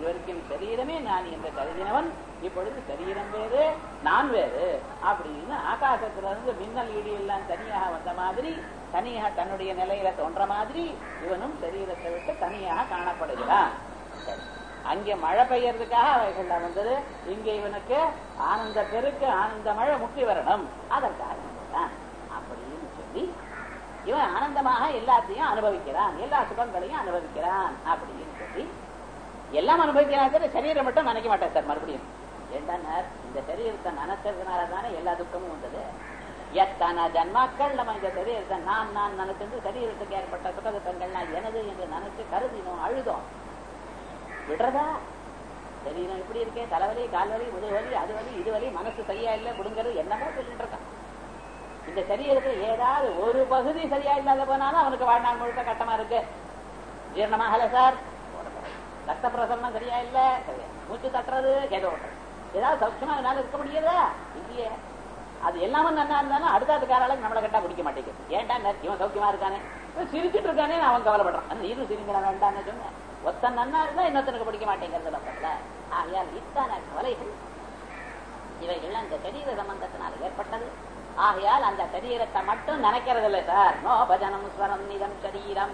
இதுவரைக்கும் சரீரமே நான் என்று கருதினவன் இப்பொழுது சரீரம் வேறு நான் வேறு அப்படின்னு ஆகாசத்துல இருந்து மின்னல் இடி எல்லாம் தனியாக வந்த மாதிரி தனியாக தன்னுடைய நிலையில தோன்ற மாதிரி இவனும் சரீரத்தை விட்டு தனியாக காணப்படுகிறான் சரி. அங்கே மழை பெய்யறதுக்காக அவைகள்ல வந்தது இங்க இவனுக்கு ஆனந்த பெருக்கு ஆனந்த மழை முக்தி வரணும் அதற்காக வந்தான். அப்படின்னு சொல்லி இவன் ஆனந்தமாக எல்லாத்தையும் அனுபவிக்கிறான் எல்லா சுகங்களையும் அனுபவிக்கிறான் அப்படின்னு சொல்லி எல்லாம் அனுபவிக்கிறான் சார் சரீரம் மட்டும் நினைக்க மாட்டேன் சார் மறுபடியும் ஏண்டா இந்த சரீரத்தை நினைச்சதுனால தானே எல்லா துக்கமும் வந்தது எத்தனை ஜன்மாக்கள் நம்ம இந்த சரீரத்தை நான் நான் நினைச்சிருந்து சரீரத்துக்கு ஏற்பட்ட சுக துக்கங்கள்லாம் எனது என்று நினைச்சு கருதினோம் அழுதோம் விடுறதா சரீரம் இப்படி இருக்கே தலைவலி கால்வலி முதுவலி அது வலி இது வலி மனசு சரியா இல்லை கொடுங்கிறது என்னமோ சொல்லிட்டு இருக்கான் இந்த சரீரத்தில் ஏதாவது ஒரு பகுதி சரியா இல்லாத போனாலும் அவனுக்கு வாழ்நாள் முழுக்க கட்டமா இருக்கு ஜீரணமாகல சார் ரத்த பிரசரணம் சரியா இல்ல சரியா மூச்சு தட்டுறது ஏதோ ஒன்று ஏதாவது சௌக்கியமா என்னால இருக்க முடியுதா இல்லையே அது எல்லாமே நன்னா இருந்தாலும் அடுத்ததுக்காரால நம்மளை கட்டா பிடிக்க மாட்டேங்குது ஏன்டா நர் இவன் சௌக்கியமா இருக்கானே இவன் சிரிச்சிட்டு இருக்கானே அவன் கவலைப்படுறான் அந்த இது சிரிங்கட வேண்டாம்னு சொன்னேன் ஒத்தன் நன்னா இருந்தா இன்னொருத்தனுக்கு பிடிக்க மாட்டேங்கிறது பக்கத்துல ஆகையால் இத்தனை கவலைகள் இவைகள் அந்த சரீர சம்பந்தத்தினால் ஏற்பட்டது ஆகையால் அந்த சரீரத்தை மட்டும் நினைக்கிறது இல்லை சார் நோ பஜனம் ஸ்வரம் நிதம் சரீரம்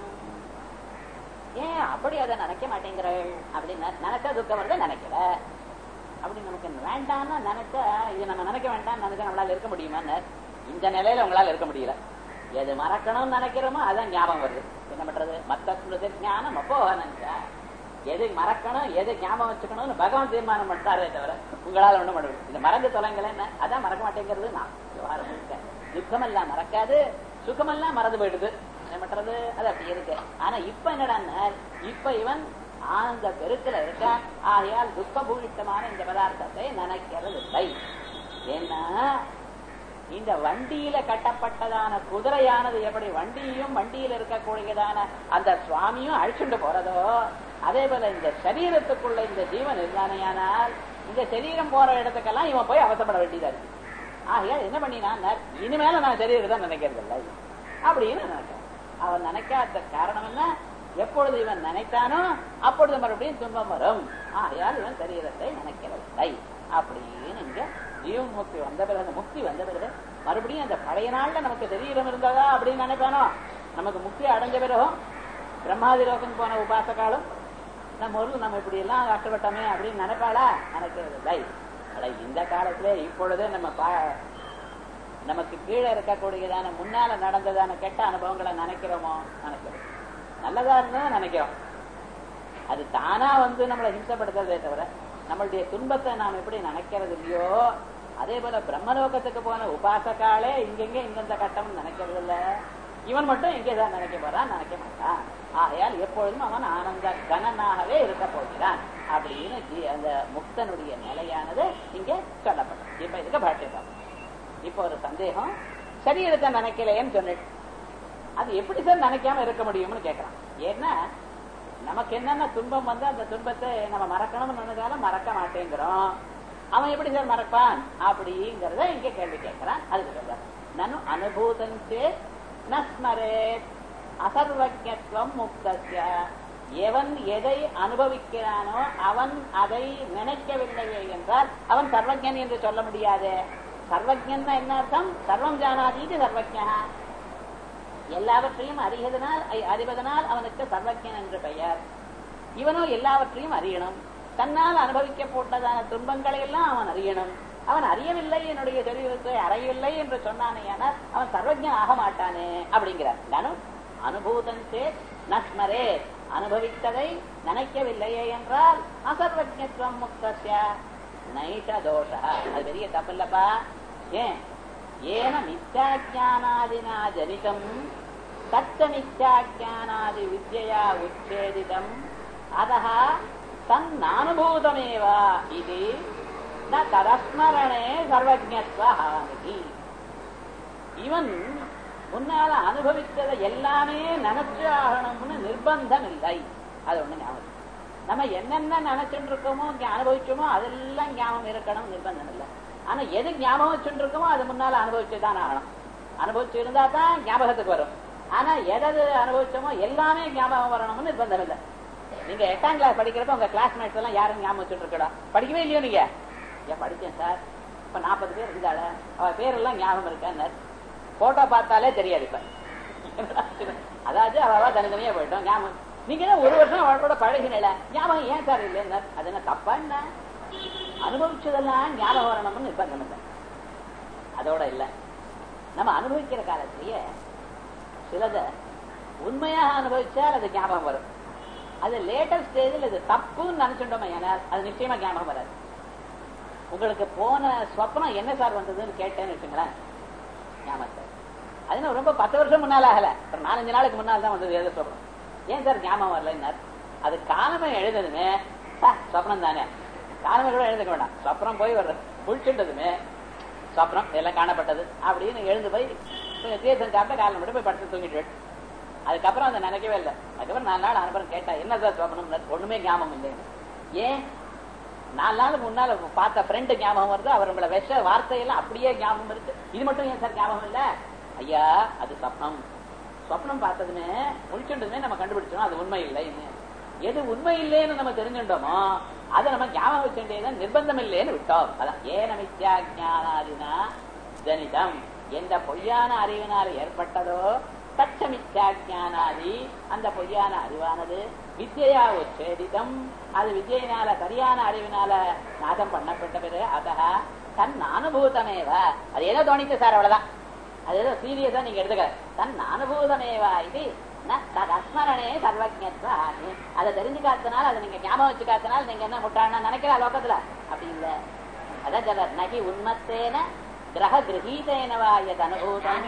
ஏன் அப்படி அதை நினைக்க மாட்டேங்கிறாள் அப்படின்னு நினைச்சா துக்கம் வருது நினைக்கல அப்படி நமக்கு வேண்டாம்னா நினைச்சா இது நம்ம நினைக்க வேண்டாம் நினைச்சா நம்மளால இருக்க முடியுமான்னு இந்த நிலையில உங்களால இருக்க முடியல எது மறக்கணும்னு நினைக்கிறோமோ அதான் ஞாபகம் வருது என்ன பண்றது மத்த ஸ்மிருதி ஞானம் அப்போ நினைச்சா எது மறக்கணும் எது ஞாபகம் வச்சுக்கணும்னு பகவான் தீர்மானம் பண்ணிட்டாரே தவிர உங்களால ஒண்ணும் பண்ண முடியும் இந்த மறந்து தொலைங்களேன்னு அதான் மறக்க மாட்டேங்கிறது நான் விவகாரம் முழுக்க. துக்கமெல்லாம் மறக்காது சுகமெல்லாம் மறந்து போயிடுது என்ன பண்றது அது அப்படி இருக்கு ஆனா இப்ப என்னடான்னா இப்ப இவன் ஆனந்த பெருக்கில இருக்கான் ஆகையால் துக்க பூஷித்தமான இந்த பதார்த்தத்தை நினைக்கிறது இல்லை ஏன்னா இந்த வண்டியில கட்டப்பட்டதான குதிரையானது எப்படி வண்டியும் வண்டியில இருக்கக்கூடியதான அந்த சுவாமியும் அழிச்சுட்டு போறதோ அதே போல இந்த சரீரத்துக்குள்ள இந்த ஜீவன் இருந்தானேயானால் இந்த சரீரம் போற இடத்துக்கெல்லாம் இவன் போய் அவசப்பட வேண்டியதா இருக்கு ஆகையால் என்ன பண்ணினான் இனிமேல நான் சரீரத்தை நினைக்கிறது இல்லை அப்படின்னு நினைக்கிறேன் அவன் நினைக்காத காரணம் என்ன எப்பொழுது இவன் நினைத்தானோ அப்பொழுது மறுபடியும் துன்பம் வரும் ஆகையால் இவன் சரீரத்தை நினைக்கிறதில்லை அப்படின்னு இங்க ஜீவன் முக்தி வந்த பிறகு அந்த முக்தி வந்த பிறகு மறுபடியும் அந்த பழைய நாள்ல நமக்கு சரீரம் இருந்ததா அப்படின்னு நினைப்பானோ நமக்கு முக்தி அடைஞ்ச பிறகும் பிரம்மாதி லோகம் போன உபாசகாலும் நம்ம ஊர்ல நம்ம இப்படி எல்லாம் கஷ்டப்பட்டோமே அப்படின்னு நினைப்பாளா நினைக்கிறது இல்லை ஆனா இந்த காலத்துல இப்பொழுதே நம்ம பா- நமக்கு கீழே இருக்கக்கூடியதான முன்னால நடந்ததான கெட்ட அனுபவங்களை நினைக்கிறோமோ நினைக்கிறோம் நல்லதா இருந்தா நினைக்கிறோம் அது தானா வந்து நம்மளை ஹிம்சப்படுத்துறதே தவிர நம்மளுடைய துன்பத்தை நாம் எப்படி நினைக்கிறது இல்லையோ அதே போல பிரம்மலோகத்துக்கு போன உபாசகாலே இங்கெங்க இந்தந்த கட்டம் நினைக்கிறது இல்ல இவன் மட்டும் இங்கேதான் நினைக்க போறான் நினைக்க மாட்டான் ஆகையால் எப்பொழுதும் அவன் ஆனந்த கனனாகவே இருக்க போகிறான் அப்படின்னு ஜீ- அந்த முக்தனுடைய நிலையானது இங்க சொல்லப்படும் இப்ப இதுக்கு பாஷ்யம் இப்ப ஒரு சந்தேகம் சரீரத்தை நினைக்கலையேன்னு சொன்னிட்டு அது எப்படி சார் நினைக்காம இருக்க முடியும்னு கேட்கறான் ஏன்னா நமக்கு என்னென்ன துன்பம் வந்து அந்த துன்பத்தை நம்ம மறக்கணும்னு நினைச்சாலும் மறக்க மாட்டேங்கிறோம் அவன் எப்படி சார் மறப்பான் அப்படிங்கறத இங்க கேள்வி கேட்கிறான் அதுக்கு சொல்ற நனு அனுபூதஞ்சே நஸ்மரே அசர்வஜத்துவம் முக்தஸ்ய எவன் எதை அனுபவிக்கிறானோ அவன் அதை நினைக்கவில்லையே என்றால் அவன் சர்வஜன் என்று சொல்ல முடியாது சர்வஜன் என்ன அர்த்தம் சர்வம் ஜானாதீது சர்வஜா எல்லாவற்றையும் அறிவதனால் அறிவதனால் அவனுக்கு சர்வஜன் என்று பெயர் இவனோ எல்லாவற்றையும் அறியணும் தன்னால் அனுபவிக்க போட்டதான துன்பங்களை எல்லாம் அவன் அறியணும் அவன் அறியவில்லை என்னுடைய சரீரத்தை அறையவில்லை என்று சொன்னானேயானால் அவன் சர்வஜன் ஆக மாட்டானே அப்படிங்கிறார் நானும் அனுபூதந்தே நஸ்மரே அனுபவித்ததை நினைக்கவில்லையே என்றால் அசர்வஜத்துவம் முக்தஸ்ய நைஷ தோஷ அது பெரிய தப்பு இல்லப்பா ஏன் ஏன மித்யாஜானாதினா ஜனிதம் தத்த மித்யாஜானாதி வித்யா உச்சேதிதம் அதः தன்னானுபூதமேவ இது ந ததஸ்மரணே சர்வஜத்வ ஹானிகி இவன் முன்னால அனுபவித்ததை எல்லாமே நினைச்சு ஆகணும்னு நிர்பந்தம் இல்லை அது ஒண்ணு ஞாபகம் நம்ம என்னென்ன நினைச்சுட்டு இருக்கோமோ இங்க அனுபவிச்சோமோ அதெல்லாம் ஞாபகம் இருக்கணும் நிர்பந்தம் இல்லை ஆனா எது ஞாபகம் வச்சுட்டு இருக்கோமோ அது முன்னால அனுபவிச்சுதான் ஆகணும் அனுபவிச்சு இருந்தா தான் ஞாபகத்துக்கு வரும் ஆனா எதது அனுபவிச்சோமோ எல்லாமே ஞாபகம் வரணும்னு நிர்பந்தம் இல்லை நீங்க எட்டாம் கிளாஸ் படிக்கிறப்ப உங்க கிளாஸ்மேட்ஸ் எல்லாம் யாரும் ஞாபகம் வச்சுட்டு இருக்கடா படிக்கவே இல்லையோ நீங்க ஏன் படிச்சேன் சார் இப்ப நாற்பது பேர் இருந்தால அவ பேரெல்லாம் ஞாபகம் இருக்கான்னு போட்டோ பார்த்தாலே தெரியாது இப்ப அதாவது அவ தனித்தனியா போயிட்டோம் ஞாபகம் நீங்க தான் ஒரு வருஷம் அவளோட பழகினல ஞாபகம் ஏன் சார் இல்லைன்னு அது என்ன தப்பா என்ன அனுபவிச்சதெல்லாம் ஞாபகம் வரணும்னு நிர்பந்தம் இல்லை அதோட இல்ல நம்ம அனுபவிக்கிற காலத்திலேயே சிலத உண்மையாக அனுபவிச்சால் அது ஞாபகம் வரும் அது லேட்டர் ஸ்டேஜில் இது தப்புன்னு நினைச்சுட்டோமே ஏன்னா அது நிச்சயமா ஞாபகம் வராது உங்களுக்கு போன ஸ்வப்னம் என்ன சார் வந்ததுன்னு கேட்டேன்னு வச்சுங்களேன் ஞாபகம் சார் அது என்ன ரொம்ப பத்து வருஷம் முன்னால் ஆகல ஒரு நாலஞ்சு நாளுக்கு முன்னால் தான் வந்தது எது ஸ்வப்னம் ஏன் சார் ஞாபகம் வரலன்னார் அது காலமே எழுதுதுமே ஸ்வப்னம் தானே காலமே கூட எழுதுக்க வேண்டாம் ஸ்வப்னம் போய் வர்றது குளிச்சுட்டதுமே ஸ்வப்னம் எல்லாம் காணப்பட்டது அப்படின்னு எழுந்து போய் கொஞ்சம் தீர்த்தம் சாப்பிட்டு காலம் மட்டும் போய் படுத்து தூங்கிட்டு அதுக்கப்புறம் அதை நினைக்கவே இல்லை அதுக்கப்புறம் நாலு நாள் அனுப்புறம் கேட்டா என்ன சார் ஸ்வப்னம் ஒண்ணுமே ஞாபகம் இல்லை ஏன் நாலு நாளுக்கு முன்னால பார்த்த ஃப்ரெண்டு ஞாபகம் வருது அவர் உங்களை விஷ வார்த்தையெல்லாம் அப்படியே ஞாபகம் இருக்கு இது மட்டும் ஏன் சார் ஞாபகம் இல்ல ஐயா அது சப்னம் சொப்னம் பார்த்ததுமே முழிச்சுட்டதுமே நம்ம கண்டுபிடிச்சோம் அது உண்மை இல்லைன்னு எது உண்மை இல்லைன்னு நம்ம தெரிஞ்சுட்டோமோ அதை நம்ம ஞாபகம் வச்சுட்டேதான் நிர்பந்தம் இல்லைன்னு விட்டோம் அதான் ஏன மித்யா ஜானாதினா ஜனிதம் எந்த பொய்யான அறிவினால் ஏற்பட்டதோ தச்ச மித்யா ஜானாதி அந்த பொய்யான அறிவானது வித்யா உச்சேதிதம் அது வித்யினால சரியான அறிவினால நாசம் பண்ணப்பட்ட பிறகு அதா தன் அனுபூதமேவ அது ஏதோ தோணித்து சார் அவ்வளவுதான் அது ஏதோ சீரியஸா நீங்க எடுத்துக்க தன் அனுபூதமேவா இது தஸ்மரணே சர்வஜத்வ அதை தெரிஞ்சுக்காதனால அதை நீங்க ஞாபகம் வச்சுக்காதனால நீங்க என்ன முட்டாளா நினைக்கிற லோகத்துல அப்படி இல்ல அதான் சொல்ற நகி உண்மத்தேன கிரக கிரகீதேனவா எது அனுபூதம்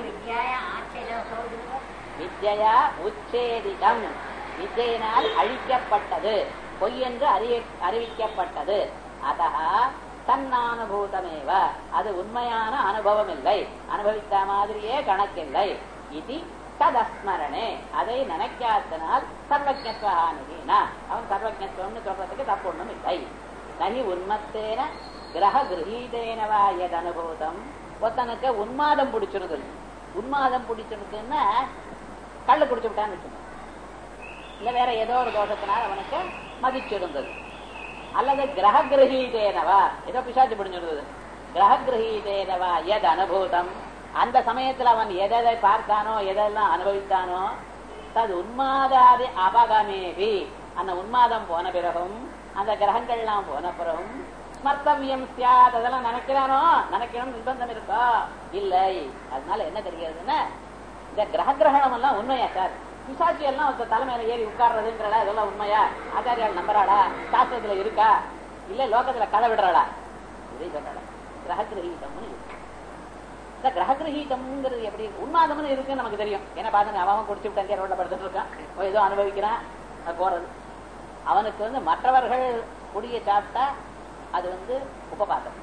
வித்யா உச்சேதிதம் வித்யினால் அழிக்கப்பட்டது பொய் என்று அறிய அறிவிக்கப்பட்டது அதா தன்னானுபூதமேவ அது உண்மையான அனுபவம் இல்லை அனுபவித்த மாதிரியே கணக்கில்லை இது ததஸ்மரணே அதை நினைக்காதனால் சர்வஜத்வஹானினா அவன் சர்வஜத்துவம்னு சொல்றதுக்கு தப்பு ஒண்ணும் இல்லை நகி உண்மத்தேன கிரக கிரகீதேனவா எது அனுபூதம் ஒருத்தனுக்கு உன்மாதம் பிடிச்சிருது உன்மாதம் பிடிச்சிருக்குன்னா கள்ளு குடிச்சு விட்டான்னு வச்சுக்கோங்க இல்ல வேற ஏதோ ஒரு தோஷத்தினால் அவனுக்கு மதிச்சிருந்தது அல்லது கிரக கிரகீதேனவா ஏதோ பிசாச்சு பிடிச்சிருந்தது கிரக கிரகீதேனவா எது அனுபூதம் அந்த சமயத்துல அவன் எதை பார்த்தானோ எதெல்லாம் அனுபவித்தானோ தது உன்மாதாதி அபகமேவி அந்த உன்மாதம் போன பிறகும் அந்த கிரகங்கள்லாம் போன பிறகும் ஸ்மர்த்தவியம் சியாத் அதெல்லாம் நினைக்கிறானோ நினைக்கணும் நிர்பந்தம் இருக்கா இல்லை அதனால என்ன தெரிகிறதுன்னா இந்த கிரக கிரகணம் எல்லாம் உண்மையா சார் பிசாட்சி எல்லாம் ஒருத்தர் தலைமையில ஏறி உட்கார்றதுங்கிறடா இதெல்லாம் உண்மையா ஆச்சாரியால் நம்புறாளா சாஸ்திரத்துல இருக்கா இல்ல லோகத்துல களை விடுறாளா இதை சொல்றாளா கிரக கிரகீதம்னு இருக்கு இந்த கிரக கிரகீதம்ங்கிறது எப்படி உண்மாதம்னு இருக்குன்னு நமக்கு தெரியும் ஏன்னா பாருங்க அவன் குடிச்சு விட்டு ரோட்ல படுத்துட்டு இருக்கான் ஏதோ அனுபவிக்கிறான் அது போறது அவனுக்கு வந்து மற்றவர்கள் குடிய சாப்பிட்டா அது வந்து உபபாதம்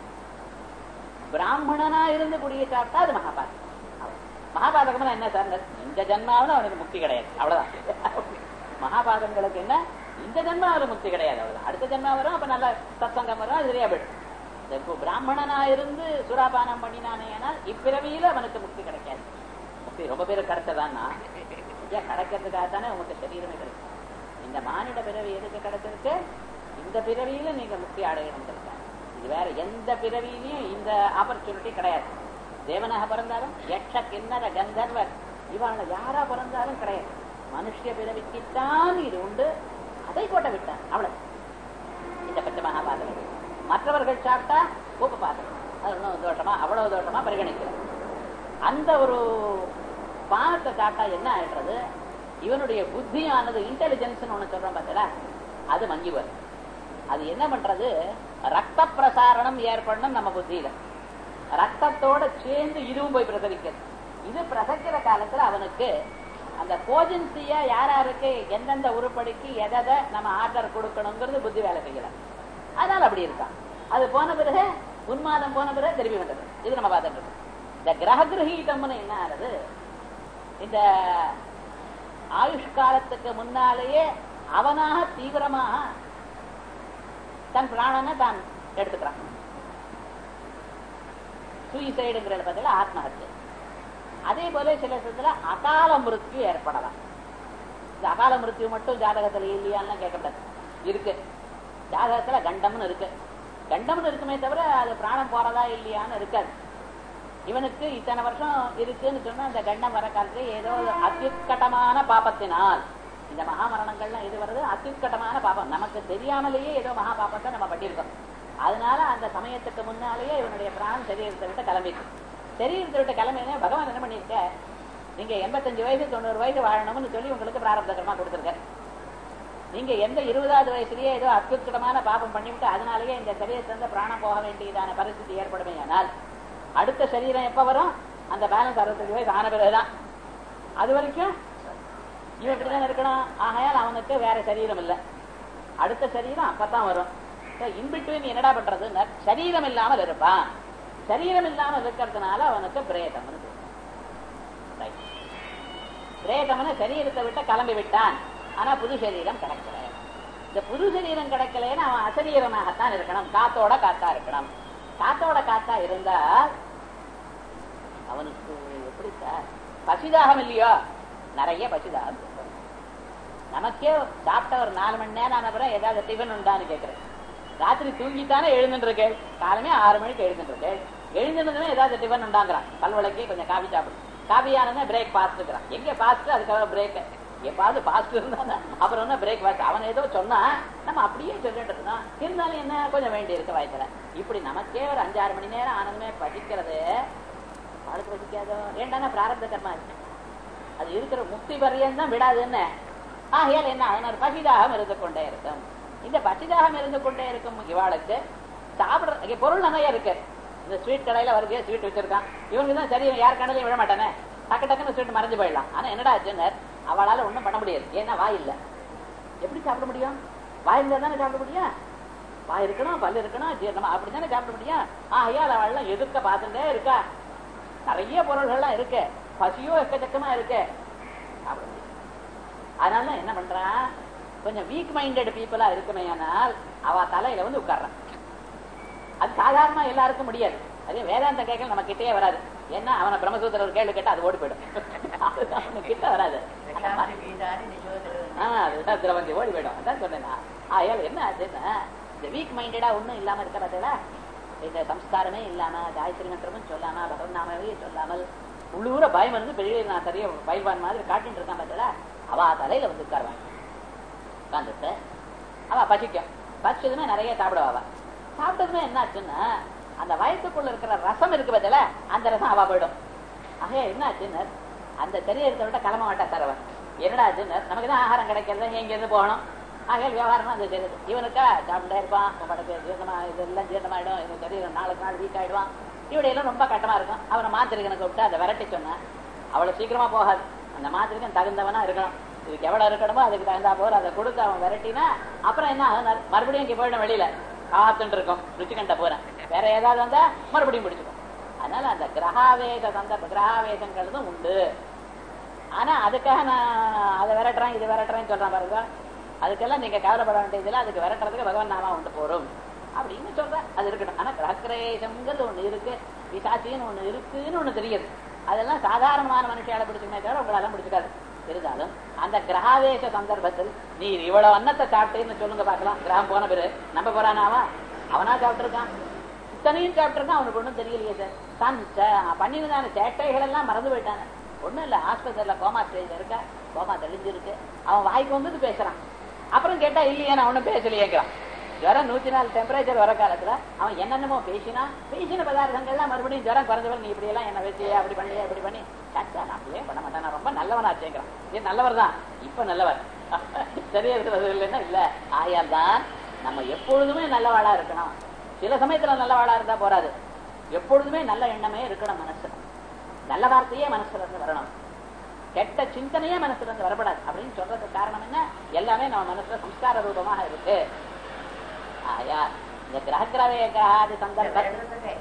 பிராமணனா இருந்து குடிய சாப்பிட்டா அது மகாபாதம் மகாபாதகம் என்ன சார் இந்த ஜென்மாவில் அவனுக்கு முக்தி கிடையாது அவ்வளவுதான் மகாபாதங்களுக்கு என்ன இந்த ஜென்மாவில் முக்தி கிடையாது அவ்வளவுதான் அடுத்த ஜென்மா வரும் அப்ப நல்ல சத்சங்கம் வரும் அது சரியா போயிடும் இப்போ பிராமணனா இருந்து சுராபானம் பண்ணினானே ஆனால் இப்பிறவியில அவனுக்கு முக்தி கிடைக்காது முக்தி ரொம்ப பேர் கிடைச்சதான்னா ஏன் கிடைக்கிறதுக்காகத்தானே உங்களுக்கு சரீரமே கிடைக்கும் இந்த மானிட பிறவி எதுக்கு கிடைச்சிருக்கு இந்த பிறவியில நீங்க முக்தி அடையணும் இது வேற எந்த பிறவியிலையும் இந்த ஆப்பர்ச்சுனிட்டி கிடையாது தேவனாக பிறந்தாலும் யட்ச கிண்ணற கந்தர்வர் இவன யாரா பிறந்தாலும் கிடையாது மனுஷ பிறவிக்குத்தான் இது உண்டு அதை கோட்டை விட்டான் அவ்வளவு இந்த பச்ச மகாபாதகம் மற்றவர்கள் சாப்பிட்டா உப்பு பாத்திரம் அது ஒன்றும் தோட்டமா அவ்வளவு தோட்டமா பரிகணிக்கிறோம் அந்த ஒரு பானத்தை சாப்பிட்டா என்ன ஆயிடுறது இவனுடைய புத்தியானது இன்டெலிஜென்ஸ் ஒண்ணு சொல்றோம் பார்த்தா அது மங்கி வரும் அது என்ன பண்றது ரத்த பிரசாரணம் ஏற்படணும் நம்ம புத்தியில ரத்தத்தோட சேர்ந்து இதுவும் போய் பிரசவிக்கிறது இது பிரசக்கிற காலத்துல அவனுக்கு அந்த கோஜன்சியா யார் யாருக்கு எந்தெந்த உருப்படிக்கு எதை நம்ம ஆர்டர் கொடுக்கணுங்கிறது புத்தி வேலை செய்யல அதனால அப்படி இருக்கான் அது போன பிறகு உன்மாதம் போன பிறகு திரும்பி வந்தது இது நம்ம பார்த்துட்டு இருக்கோம் இந்த கிரக கிரகீதம்னு என்ன ஆனது இந்த ஆயுஷ் காலத்துக்கு முன்னாலேயே அவனாக தீவிரமாக தன் பிராணனை தான் எடுத்துக்கிறான் சூசைடுங்கிற இடத்துல ஆத்மஹத்தியை அதே போல சில இடத்துல அகால மிருத்யு ஏற்படலாம் இந்த அகால மிருத்யு மட்டும் ஜாதகத்துல இல்லையான்னு கேட்கக்கூடாது இருக்கு ஜாதகத்துல கண்டம்னு இருக்கு கண்டம்னு இருக்குமே தவிர அது பிராணம் போறதா இல்லையான்னு இருக்காது இவனுக்கு இத்தனை வருஷம் இருக்குன்னு சொன்னா இந்த கண்டம் வர காலத்துல ஏதோ ஒரு அத்யுத்கட்டமான பாபத்தினால் இந்த மகாமரணங்கள்லாம் இது வருது அத்யுத்கட்டமான பாபம் நமக்கு தெரியாமலேயே ஏதோ மகா பாபத்தை நம்ம பண்ணியிருக்கோம் அதனால அந்த சமயத்துக்கு முன்னாலேயே இவனுடைய பிராணம் சரீரத்தை விட்டு கிளம்பிட்டு சரீரத்தை விட்டு கிளம்பினே பகவான் என்ன பண்ணியிருக்க நீங்க எண்பத்தஞ்சு வயசு தொண்ணூறு வயசு வாழணும்னு சொல்லி உங்களுக்கு பிராரப்தகரமா கொடுத்துருக்க நீங்க எந்த இருபதாவது வயசுலயே ஏதோ அத்யுத்கட்டமான பாபம் பண்ணிவிட்டு அதனாலேயே இந்த சரீரத்திலிருந்து பிராணம் போக வேண்டியதான பரிస్థితి ஏற்படுமே ஆனால் அடுத்த சரீரம் எப்ப வரும் அந்த பேலன்ஸ் அறுபத்தஞ்சு வயசு ஆன பிறகுதான் அது வரைக்கும் இவன் இப்படிதான் இருக்கணும் ஆகையால் அவனுக்கு வேற சரீரம் இல்லை அடுத்த சரீரம் அப்பதான் வரும் இன்பிட்வீன் என்னடா பண்றதுன்னு சரீரம் இல்லாமல் இருப்பான் சரீரம் இல்லாமல் இருக்கிறதுனால அவனுக்கு பிரேதம்னு பேரு. Right. பிரேதம்னு சரீரத்தை விட்டு கிளம்பி விட்டான் ஆனா புது சரீரம் கிடைக்கல இந்த புது சரீரம் கிடைக்கலன்னு அவன் அசரீரமாகத்தான் இருக்கணும் காத்தோட காத்தா இருக்கணும் காத்தோட காத்தா இருந்தா அவனுக்கு எப்படி சார் பசிதாகம் இல்லையோ நிறைய பசிதாகம் இருக்கும். நமக்கே சாப்பிட்ட ஒரு நாலு மணி நேரம் ஆன பிறகு ஏதாவது டிஃபன் உண்டான்னு கேட்கிறேன் ராத்திரி தூங்கித்தானே எழுந்துட்டு இருக்கேன் காலமே ஆறு மணிக்கு எழுந்துட்டு இருக்கேன் எழுந்துனதுமே ஏதாவது டிஃபன் உண்டாங்கிறான் பல்வளைக்கு கொஞ்சம் காபி சாப்பிடு காபி ஆனதுமே பிரேக் பாஸ்ட் இருக்கிறான் எங்க பாஸ்ட் அதுக்கப்புறம் பிரேக் எப்பாவது பாஸ்ட் இருந்தா அப்புறம் என்ன பிரேக் பாஸ்ட் அவன் ஏதோ சொன்னா நம்ம அப்படியே சொல்லிட்டு இருக்கோம் இருந்தாலும் என்ன கொஞ்சம் வேண்டி இருக்கு வயசுல இப்படி நமக்கே ஒரு அஞ்சாறு மணி நேரம் ஆனதுமே படிக்கிறது அவளுக்கு பசிக்காதோ ஏண்டானா பிராரப்த கர்மா இருக்கு அது இருக்கிற முக்தி பரியந்தம் தான் விடாதுன்னு ஆகையால் என்ன அதனால் பசிதாகம் இருந்து கொண்டே இருக்கும் இந்த பசிதாகம் இருந்து கொண்டே இருக்கும் இவாளுக்கு சாப்பிடுற இங்க பொருள் நிறைய இருக்கு இந்த ஸ்வீட் கடையில வருது ஸ்வீட் வச்சிருக்கான் இவனுக்கு தான் சரி யார் கடையிலையும் விழ மாட்டானே டக்கு டக்குன்னு ஸ்வீட் மறைஞ்சு போயிடலாம் ஆனா என்னடா ஆச்சுன்னர் அவளால ஒண்ணும் பண்ண முடியாது ஏன்னா வாய் இல்ல எப்படி சாப்பிட முடியும் வாய் இருந்தா தானே சாப்பிட முடியும் வாய் இருக்கணும் பல்லு இருக்கணும் ஜீரணமா அப்படித்தானே சாப்பிட முடியும் ஆகையால் அவள்லாம் எதிர்க்க பார்த்துட்டே இருக்கா நிறைய பொருள்கள்லாம் இருக்கு பசியோ எக்கச்சக்கமா இருக்கு சாப்பிட முடியும் அதனால என்ன பண்றான் கொஞ்சம் வீக் மைண்டட் பீப்புளா இருக்குமே ஆனால் அவ தலையில வந்து உட்கார்றான் அது சாதாரணமா எல்லாருக்கும் முடியாது அதே வேதாந்த கேட்கல நம்ம கிட்டே வராது ஏன்னா அவனை பிரம்மசூத்திர ஒரு கேள்வி கேட்டா அது ஓடி போயிடும் அது அவனுக்கு கிட்ட வராது ஆஹ் அதுதான் திரவந்தி ஓடி போயிடும் அதான் சொன்னேன் நான். ஆகையால் என்ன ஆச்சுன்னா இந்த வீக் மைண்டடா ஒண்ணும் இல்லாம இருக்க பார்த்தீங்களா இந்த சம்ஸ்காரமே இல்லாம காயத்ரி மந்திரமும் சொல்லாம பகவன் நாமாவே சொல்லாமல் உள்ளூர பயம் வந்து பெரிய நான் தெரிய பயில்வான் மாதிரி காட்டிட்டு இருக்கான் பார்த்தீங்களா அவ தலையில வந்து உட்காருவான் உட்காந்துட்டு அவ பசிக்கும் பசிச்சதுமே நிறைய சாப்பிடுவா அவ சாப்பிட்டதுமே என்ன ஆச்சுன்னா அந்த வயசுக்குள்ள இருக்கிற ரசம் இருக்கு பார்த்தல அந்த ரசம் அவ போயிடும் ஆக என்ன ஆச்சுன்னு அந்த தெரியறத விட்ட கிளம்ப மாட்டா தரவன் என்னடா ஆச்சுன்னு நமக்கு தான் ஆகாரம் கிடைக்கிறது எங்க இருந்து போகணும் ஆகையால் விவகாரமா அது தெரியுது இவனுக்கா சாப்பிட்டே இருப்பான் படத்து ஜீரணமா இதெல்லாம் ஜீரணமாயிடும் இவன் சரீரம் நாளுக்கு நாள் வீக் ஆயிடுவான் இவடையெல்லாம் ரொம்ப கட்டமா இருக்கும் அவனை மாத்திரைக்கனுக்கு விட்டு அதை விரட்டி சொன்னேன் அவ்வளவு சீக்கிரமா போகாது அந்த மாத்திரைக்கும் தகுந்தவனா இருக்கணும் இதுக்கு எவ்வளவு இருக்கணுமோ அதுக்கு தகுந்தா போல அதை கொடுத்து அவன் விரட்டினா அப்புறம் என்ன ஆகும்? மறுபடியும் இங்க போயிடும் வெளியில காத்துட்டு இருக்கும் ருச்சிகண்ட போறேன் வேற ஏதாவது வந்தா மறுபடியும் பிடிச்சுக்கும் அதனால அந்த கிரகாவேச சந்தர்ப்ப கிரகாவேசங்கிறதும் உண்டு ஆனா அதுக்காக நான் அதை விரட்டுறேன் இது விரட்டுறேன்னு சொல்றேன் பாருங்க அதுக்கெல்லாம் நீங்க கவலைப்பட வேண்டியதில்லை அதுக்கு விரட்டுறதுக்கு பகவான் நாமா உண்டு போறோம் அப்படின்னு சொல்றேன் அது இருக்கட்டும் ஆனா கிரகக்கிரேசம்ங்கிறது ஒண்ணு இருக்கு பிசாச்சின்னு ஒண்ணு இருக்குன்னு ஒண்ணு தெரியுது அதெல்லாம் சாதாரணமான மனுஷியால பிடிச்சுமே தவிர உங்களால பிடிச்சுக்காது இருந்தாலும் அந்த கிரகாவேச சந்தர்ப்பத்தில் நீ இவ்வளவு அன்னத்தை சாப்பிட்டேன்னு சொல்லுங்க பார்க்கலாம் கிரகம் போன பிறகு நம்ப போறானாவா அவனா சாப்பிட்டுருக்கான் இத்தனையும் சாப்பிட்டுருக்கான் அவனுக்கு ஒண்ணும் தெரியலையே சார் தான் ச- பண்ணியிருந்தான சேட்டைகள் எல்லாம் மறந்து போயிட்டாங்க ஒண்ணும் இல்ல ஆஸ்பத்திரியில கோமா ஸ்டேஜ் இருக்க கோமா தெளிஞ்சிருக்கு அவன் வாய்க்கு வந்தது பேசுறான் அப்புறம் கேட்டா இல்லையே நான் ஒண்ணும் பேசலையேங்கிறான் ஜுரம் நூத்தி நாலு டெம்பரேச்சர் வர காலத்துல அவன் என்னென்னமோ பேசினா பேசின பதார்த்தங்கள்லாம் மறுபடியும் ஜுரம் குறைஞ்சவன் நீ இப்படி எல்லாம் என்ன வச்சியே அப்படி பண்ணியே அப்படி பண்ணி சச்சா நான் அப்படியே பண்ண மாட்டேன் நான் ரொம்ப நல்லவனாச்சேங்கிறான் இது நல்லவர் தான் இப்ப நல்லவர் சரியா இருக்கிறது இல்லைன்னா இல்ல ஆயால் தான் நம்ம எப்பொழுதுமே நல்லவாளா இருக்கணும் சில சமயத்துல நல்லவாளா இருந்தா போறாது எப்பொழுதுமே நல்ல எண்ணமே இருக்கணும் மனசுல நல்ல வார்த்தையே மனசுல இருந்து வரணும் கெட்ட சிந்தனையே மனசுல இருந்து வரப்படாது அப்படின்னு சொல்றதுக்கு காரணம் என்ன எல்லாமே நம்ம மனசுல சம்ஸ்கார ரூபமாக இருக்கு ஆயா இந்த கிரகக்கிரவேகாதி சந்தர்ப்பத்தில்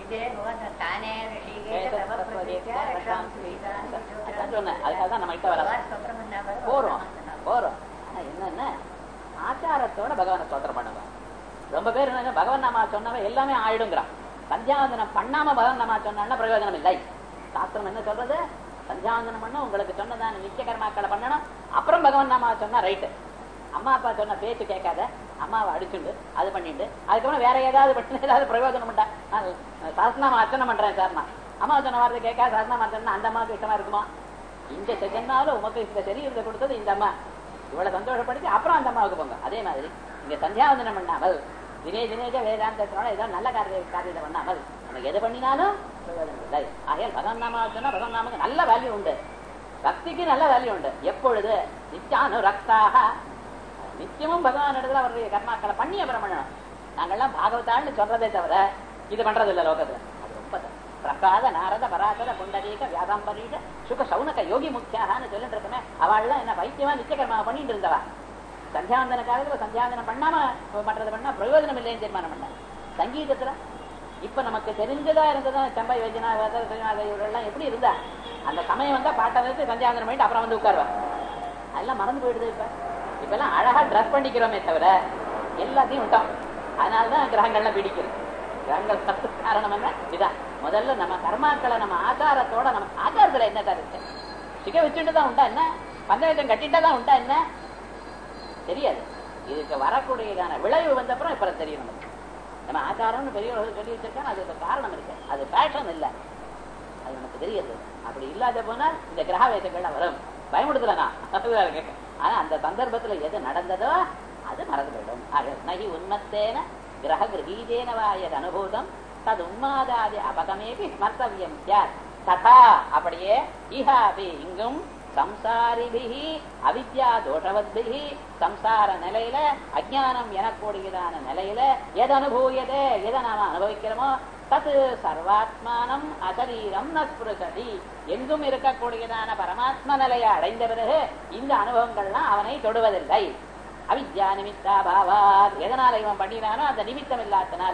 அதான் சொன்னேன் அதுக்காக தான் நம்ம கிட்ட வர போறோம் போறோம் ஆனா என்னன்னா ஆச்சாரத்தோட பகவானை ஸ்தோத்திரம் பண்ணுவாங்க ரொம்ப பேர் என்ன பகவன் நாமா சொன்னவன் எல்லாமே ஆயிடுங்கிறான் சந்தியாவந்தனம் பண்ணாம பகவன் நாமா சொன்னா பிரயோஜனம் இல்லை சாஸ்திரம் என்ன சொல்றது சந்தியாவந்தனம் பண்ண உங்களுக்கு சொன்னதான நித்திய கர்மாக்களை பண்ணணும் அப்புறம் பகவான் நாமா சொன்னா ரைட்டு அம்மா அப்பா சொன்ன பேச்சு கேட்காத அம்மாவை அடிச்சுண்டு அது பண்ணிட்டு அதுக்கப்புறம் வேற ஏதாவது பண்ணி ஏதாவது பிரயோஜனம் பண்ணா நான் சரஸ்நாம அர்ச்சனை பண்றேன் சார் நான் அம்மா சொன்ன வார்த்தை கேட்காத சரஸ்நாம அர்ச்சனை அந்த அம்மாவுக்கு இஷ்டமா இருக்குமா இந்த செகண்டால உமக்கு இந்த சரீரத்தை கொடுத்தது இந்த அம்மா இவ்வளவு சந்தோஷப்படுத்தி அப்புறம் அந்த அம்மாவுக்கு போங்க அதே மாதிரி இங்க சந்தியாவந்தனம் பண்ணாமல் தினே தினேஜ வேதாந்தத்தினால ஏதோ நல்ல காரிய காரியத்தை பண்ணாமல் நம்ம எது பண்ணினாலும் பிரயோஜனம் இல்லை ஆகையால் பகவன் நாமா சொன்னா பகவன் நாமக்கு நல்ல வேல்யூ உண்டு பக்திக்கு நல்ல வேல்யூ உண்டு எப்பொழுது நித்தியானு ரக்தாக நித்தியமும் பகவான் இடத்துல அவருடைய கர்மாக்களை பண்ணி அப்புறம் பண்ணணும் நாங்கெல்லாம் பாகவதான்னு சொல்றதே தவிர இது பண்றது இல்ல லோகத்துல அது ரொம்ப தப்பு. பிரகாத நாரத பராசர புண்டரீக வியாபாம்பரீக சுக சௌனக யோகி முக்கியான்னு சொல்லிட்டு இருக்கமே அவள்லாம் என்ன வைத்தியமா நித்திய கர்மா பண்ணிட்டு இருந்தவா சந்தியாவந்தன காலத்துல சந்தியாவந்தனம் பண்ணாம பண்றது பண்ணா பிரயோஜனம் இல்லைன்னு தீர்மானம் பண்ண சங்கீதத்துல இப்ப நமக்கு தெரிஞ்சதா இருந்ததா செம்பை வைஜனா இவரெல்லாம் எப்படி இருந்தா அந்த சமயம் வந்தா பாட்டை வச்சு சந்தியாவந்தனம் பண்ணிட்டு அப்புறம் வந்து உட்காருவா அதெல்லாம் மறந்து போயிடுது இப்ப இப்ப எல்லாம் அழகா ட்ரெஸ் பண்ணிக்கிறோமே தவிர எல்லாத்தையும் விட்டோம் அதனாலதான் கிரகங்கள்லாம் பிடிக்கிறது கிரகங்கள் தப்பு காரணம் என்ன இதான் முதல்ல நம்ம கர்மாக்களை நம்ம ஆச்சாரத்தோட நம்ம ஆச்சாரத்துல என்ன சார் இருக்கு சிக்க வச்சுட்டு தான் உண்டா என்ன பஞ்சாயத்தம் கட்டிட்டா தான் உண்டா என்ன தெரியாது இதுக்கு வரக்கூடியதான விளைவு வந்தப்புறம் இப்ப தெரியும் நமக்கு நம்ம ஆச்சாரம்னு பெரியவர்கள் சொல்லி வச்சிருக்காங்க அது ஒரு காரணம் இருக்கு அது பேஷன் இல்லை அது நமக்கு தெரியாது அப்படி இல்லாத போனால் இந்த கிரகவேசங்கள்லாம் வரும் பயமுடுத்தலனா அதுதான் இருக்கு ஆனா அந்த சந்தர்ப்பத்துல எது நடந்ததோ அது மறந்து போயிடும் ஆக நகி உன்மத்தேன கிரக கிரகீதேன வாயது அனுபூதம் தது உன்மாதாதி அபகமேபி ஸ்மர்த்தவியம் சார் ததா அப்படியே இஹாபி இங்கும் சம்சாரிபிகி அவித்யா தோஷவத்பிகி சம்சார நிலையில அஜானம் எனக்கூடியதான நிலையில எது அனுபவியதே எதை நாம அனுபவிக்கிறோமோ தது சர்வாத்மானம் அசரீரம் நஸ்பிருசதி எங்கும் இருக்கக்கூடியதான பரமாத்ம நிலையை அடைந்த பிறகு இந்த அனுபவங்கள்லாம் அவனை தொடுவதில்லை அவித்யா நிமித்தா பாவாத் எதனால இவன் பண்ணினானோ அந்த நிமித்தம் இல்லாதனால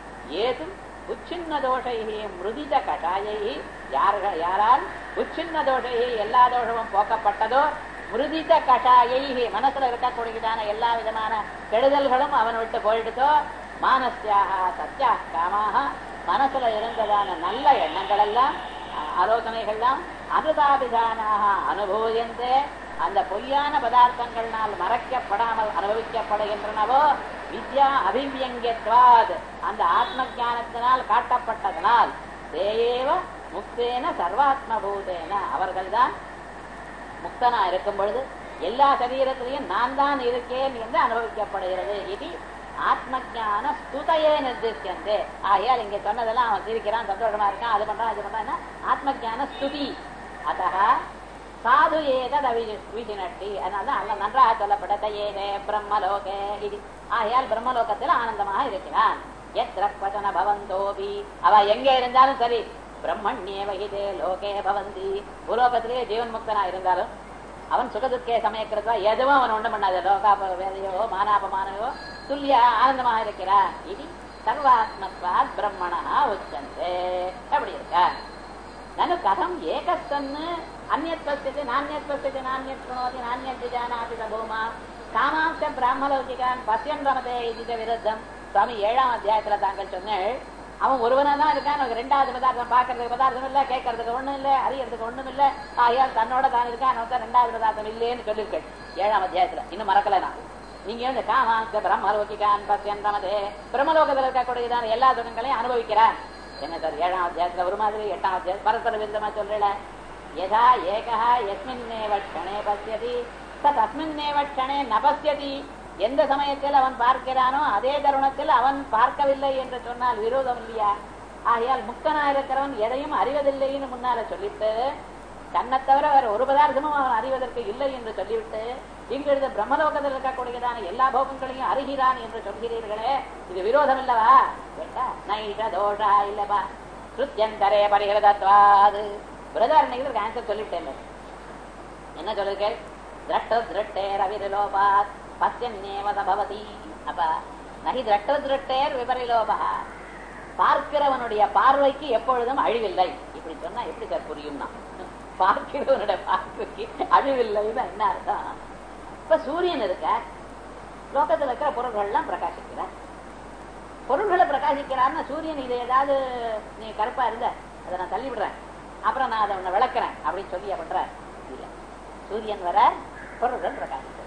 ஏது உச்சின்ன தோஷை மிருதித கஷாயை யார்கள் யாரால் உச்சின்ன தோஷை எல்லா தோஷமும் போக்கப்பட்டதோ மிருதித கஷாயை மனசுல இருக்கக்கூடியதான எல்லா விதமான கெடுதல்களும் அவன் விட்டு போயிடுதோ மானசியாக சத்தியா காமாக மனசுல இருந்ததான நல்ல எண்ணங்கள் எல்லாம் ஆலோசனைகள்லாம் அனுதாபிதானாக அனுபவியந்தே அந்த பொய்யான பதார்த்தங்கள்னால் மறைக்கப்படாமல் அனுபவிக்கப்படுகின்றனவோ வித்யா அபிவியங்கியத்வாத் அந்த ஆத்ம ஞானத்தினால் காட்டப்பட்டதனால் தேயேவ முக்தேன சர்வாத்மபூதேன அவர்கள்தான் முக்தனா இருக்கும் பொழுது எல்லா சரீரத்திலையும் நான் தான் இருக்கேன் என்று அனுபவிக்கப்படுகிறது இது ஆத்ம ஜான ஸ்துதையே நிர்திஷ்யந்தே ஆகையால் இங்க சொன்னதெல்லாம் அவன் சிரிக்கிறான் சந்தோஷமா இருக்கான் அது பண்றான் இது பண்றான் ஆத்ம ஜான ஸ்துதி அத்தக சாது ஏதத் விஜினட்டி அதனால அல்ல நன்றாக சொல்லப்பட்ட ஏதே பிரம்மலோகே இது ஆகையால் பிரம்மலோகத்தில் ஆனந்தமாக இருக்கிறான் எத்திர பசன பவந்தோபி அவ எங்க இருந்தாலும் சரி பிரம்மண்யே வகிதே லோகே பவந்தி பூலோகத்திலேயே ஜீவன் முக்தனா இருந்தாலும் அவன் சுகதுக்கே சமயக்கிறதா எதுவும் அவன் ஒண்ணும் பண்ணாத லோகாப வேலையோ மானாபமானவோ துல்லியா ஆனந்தமாக இருக்கிறான் இது சர்வாத்மத்வாத் பிரம்மணா உச்சந்தே அப்படி இருக்கா நனு கதம் ஏகஸ்தன்னு அந்நத் பசியது நானியத் பசியது நானியத் சுணோதி நானியத் ஜானாதி சபூமா காமாம்ச பிராமலௌகிகான் பசியன் ரமதே இது விருத்தம் சுவாமி ஏழாம் அத்தியாயத்துல தாங்கள் சொன்னேள் அவன் ஒருவனா தான் இருக்கான் அவனுக்கு ரெண்டாவது பதார்த்தம் பாக்குறதுக்கு பதார்த்தம் இல்ல கேட்கறதுக்கு ஒண்ணும் இல்ல அறியறதுக்கு ஒண்ணும் இல்ல ஆயால் தன்னோட தான் இருக்கான் அவன் ரெண்டாவது பதார்த்தம் இல்லேன்னு சொல்லியிருக்கேன் ஏழாம் அத்தியாயத்துல இன்னும் மறக்கல நான் நீங்க வந்து காமாங்க பிரம்மலோகிகான் பசியன் ரமதே பிரம்மலோகத்தில் இருக்கக்கூடியதான எல்லா குணங்களையும் அனுபவிக்கிறான் என்ன சார் ஏழாம் அத்தியாயத்துல ஒரு மாதிரி எட்டாம் அத்தியாயம் பரஸ்பர விருந்தமா சொல்றல யதா ஏகா எஸ்மின்னேவ க்ஷணே பசியதி தத் அஸ்மின்னேவ க்ஷணே நபசியதி எந்த சமயத்தில் அவன் பார்க்கிறானோ அதே தருணத்தில் அவன் பார்க்கவில்லை என்று சொன்னால் விரோதம் இல்லையா ஆகையால் முக்தனா இருக்கிறவன் எதையும் அறிவதில்லைன்னு முன்னால சொல்லிட்டு தன்னை தவிர வேற ஒரு பதார்த்தமும் அவன் அறிவதற்கு இல்லை என்று சொல்லிவிட்டு இங்கிருந்து பிரம்மலோகத்தில் இருக்கக்கூடியதான எல்லா போகங்களையும் அறிகிறான் என்று சொல்கிறீர்களே இது விரோதம் இல்லவா கேட்டா நைஷ தோஷா இல்லவா கிருத்தியந்தரே பரிகிரதத்வாது பிரதாரணைகளுக்கு ஆன்சர் சொல்லிட்டேன் என்ன சொல்லுங்க திரட்ட திருட்டேர் அவிரலோபாத் பத்தியன்னேவத பவதி அப்ப நகி திரட்ட திருட்டேர் விபரிலோபா பார்க்கிறவனுடைய பார்வைக்கு எப்பொழுதும் அழிவில்லை இப்படி சொன்னா எப்படி சார் புரியும்னா பார்க்கிறவனுடைய பார்வைக்கு அழிவில்லைன்னு என்ன அர்த்தம் இப்ப சூரியன் இருக்க லோகத்துல இருக்கிற பொருள்கள்லாம் பிரகாசிக்கிறார் பொருள்களை பிரகாசிக்கிறார்னா சூரியன் இதை ஏதாவது நீ கருப்பா இருந்த அதை நான் தள்ளி விடுறேன் அப்புறம் நான் அதை உன்னை விளக்குறேன் அப்படின்னு சொல்லி பண்ற இல்ல சூரியன் வர பொருள்கள் பிரகாசிக்கிறது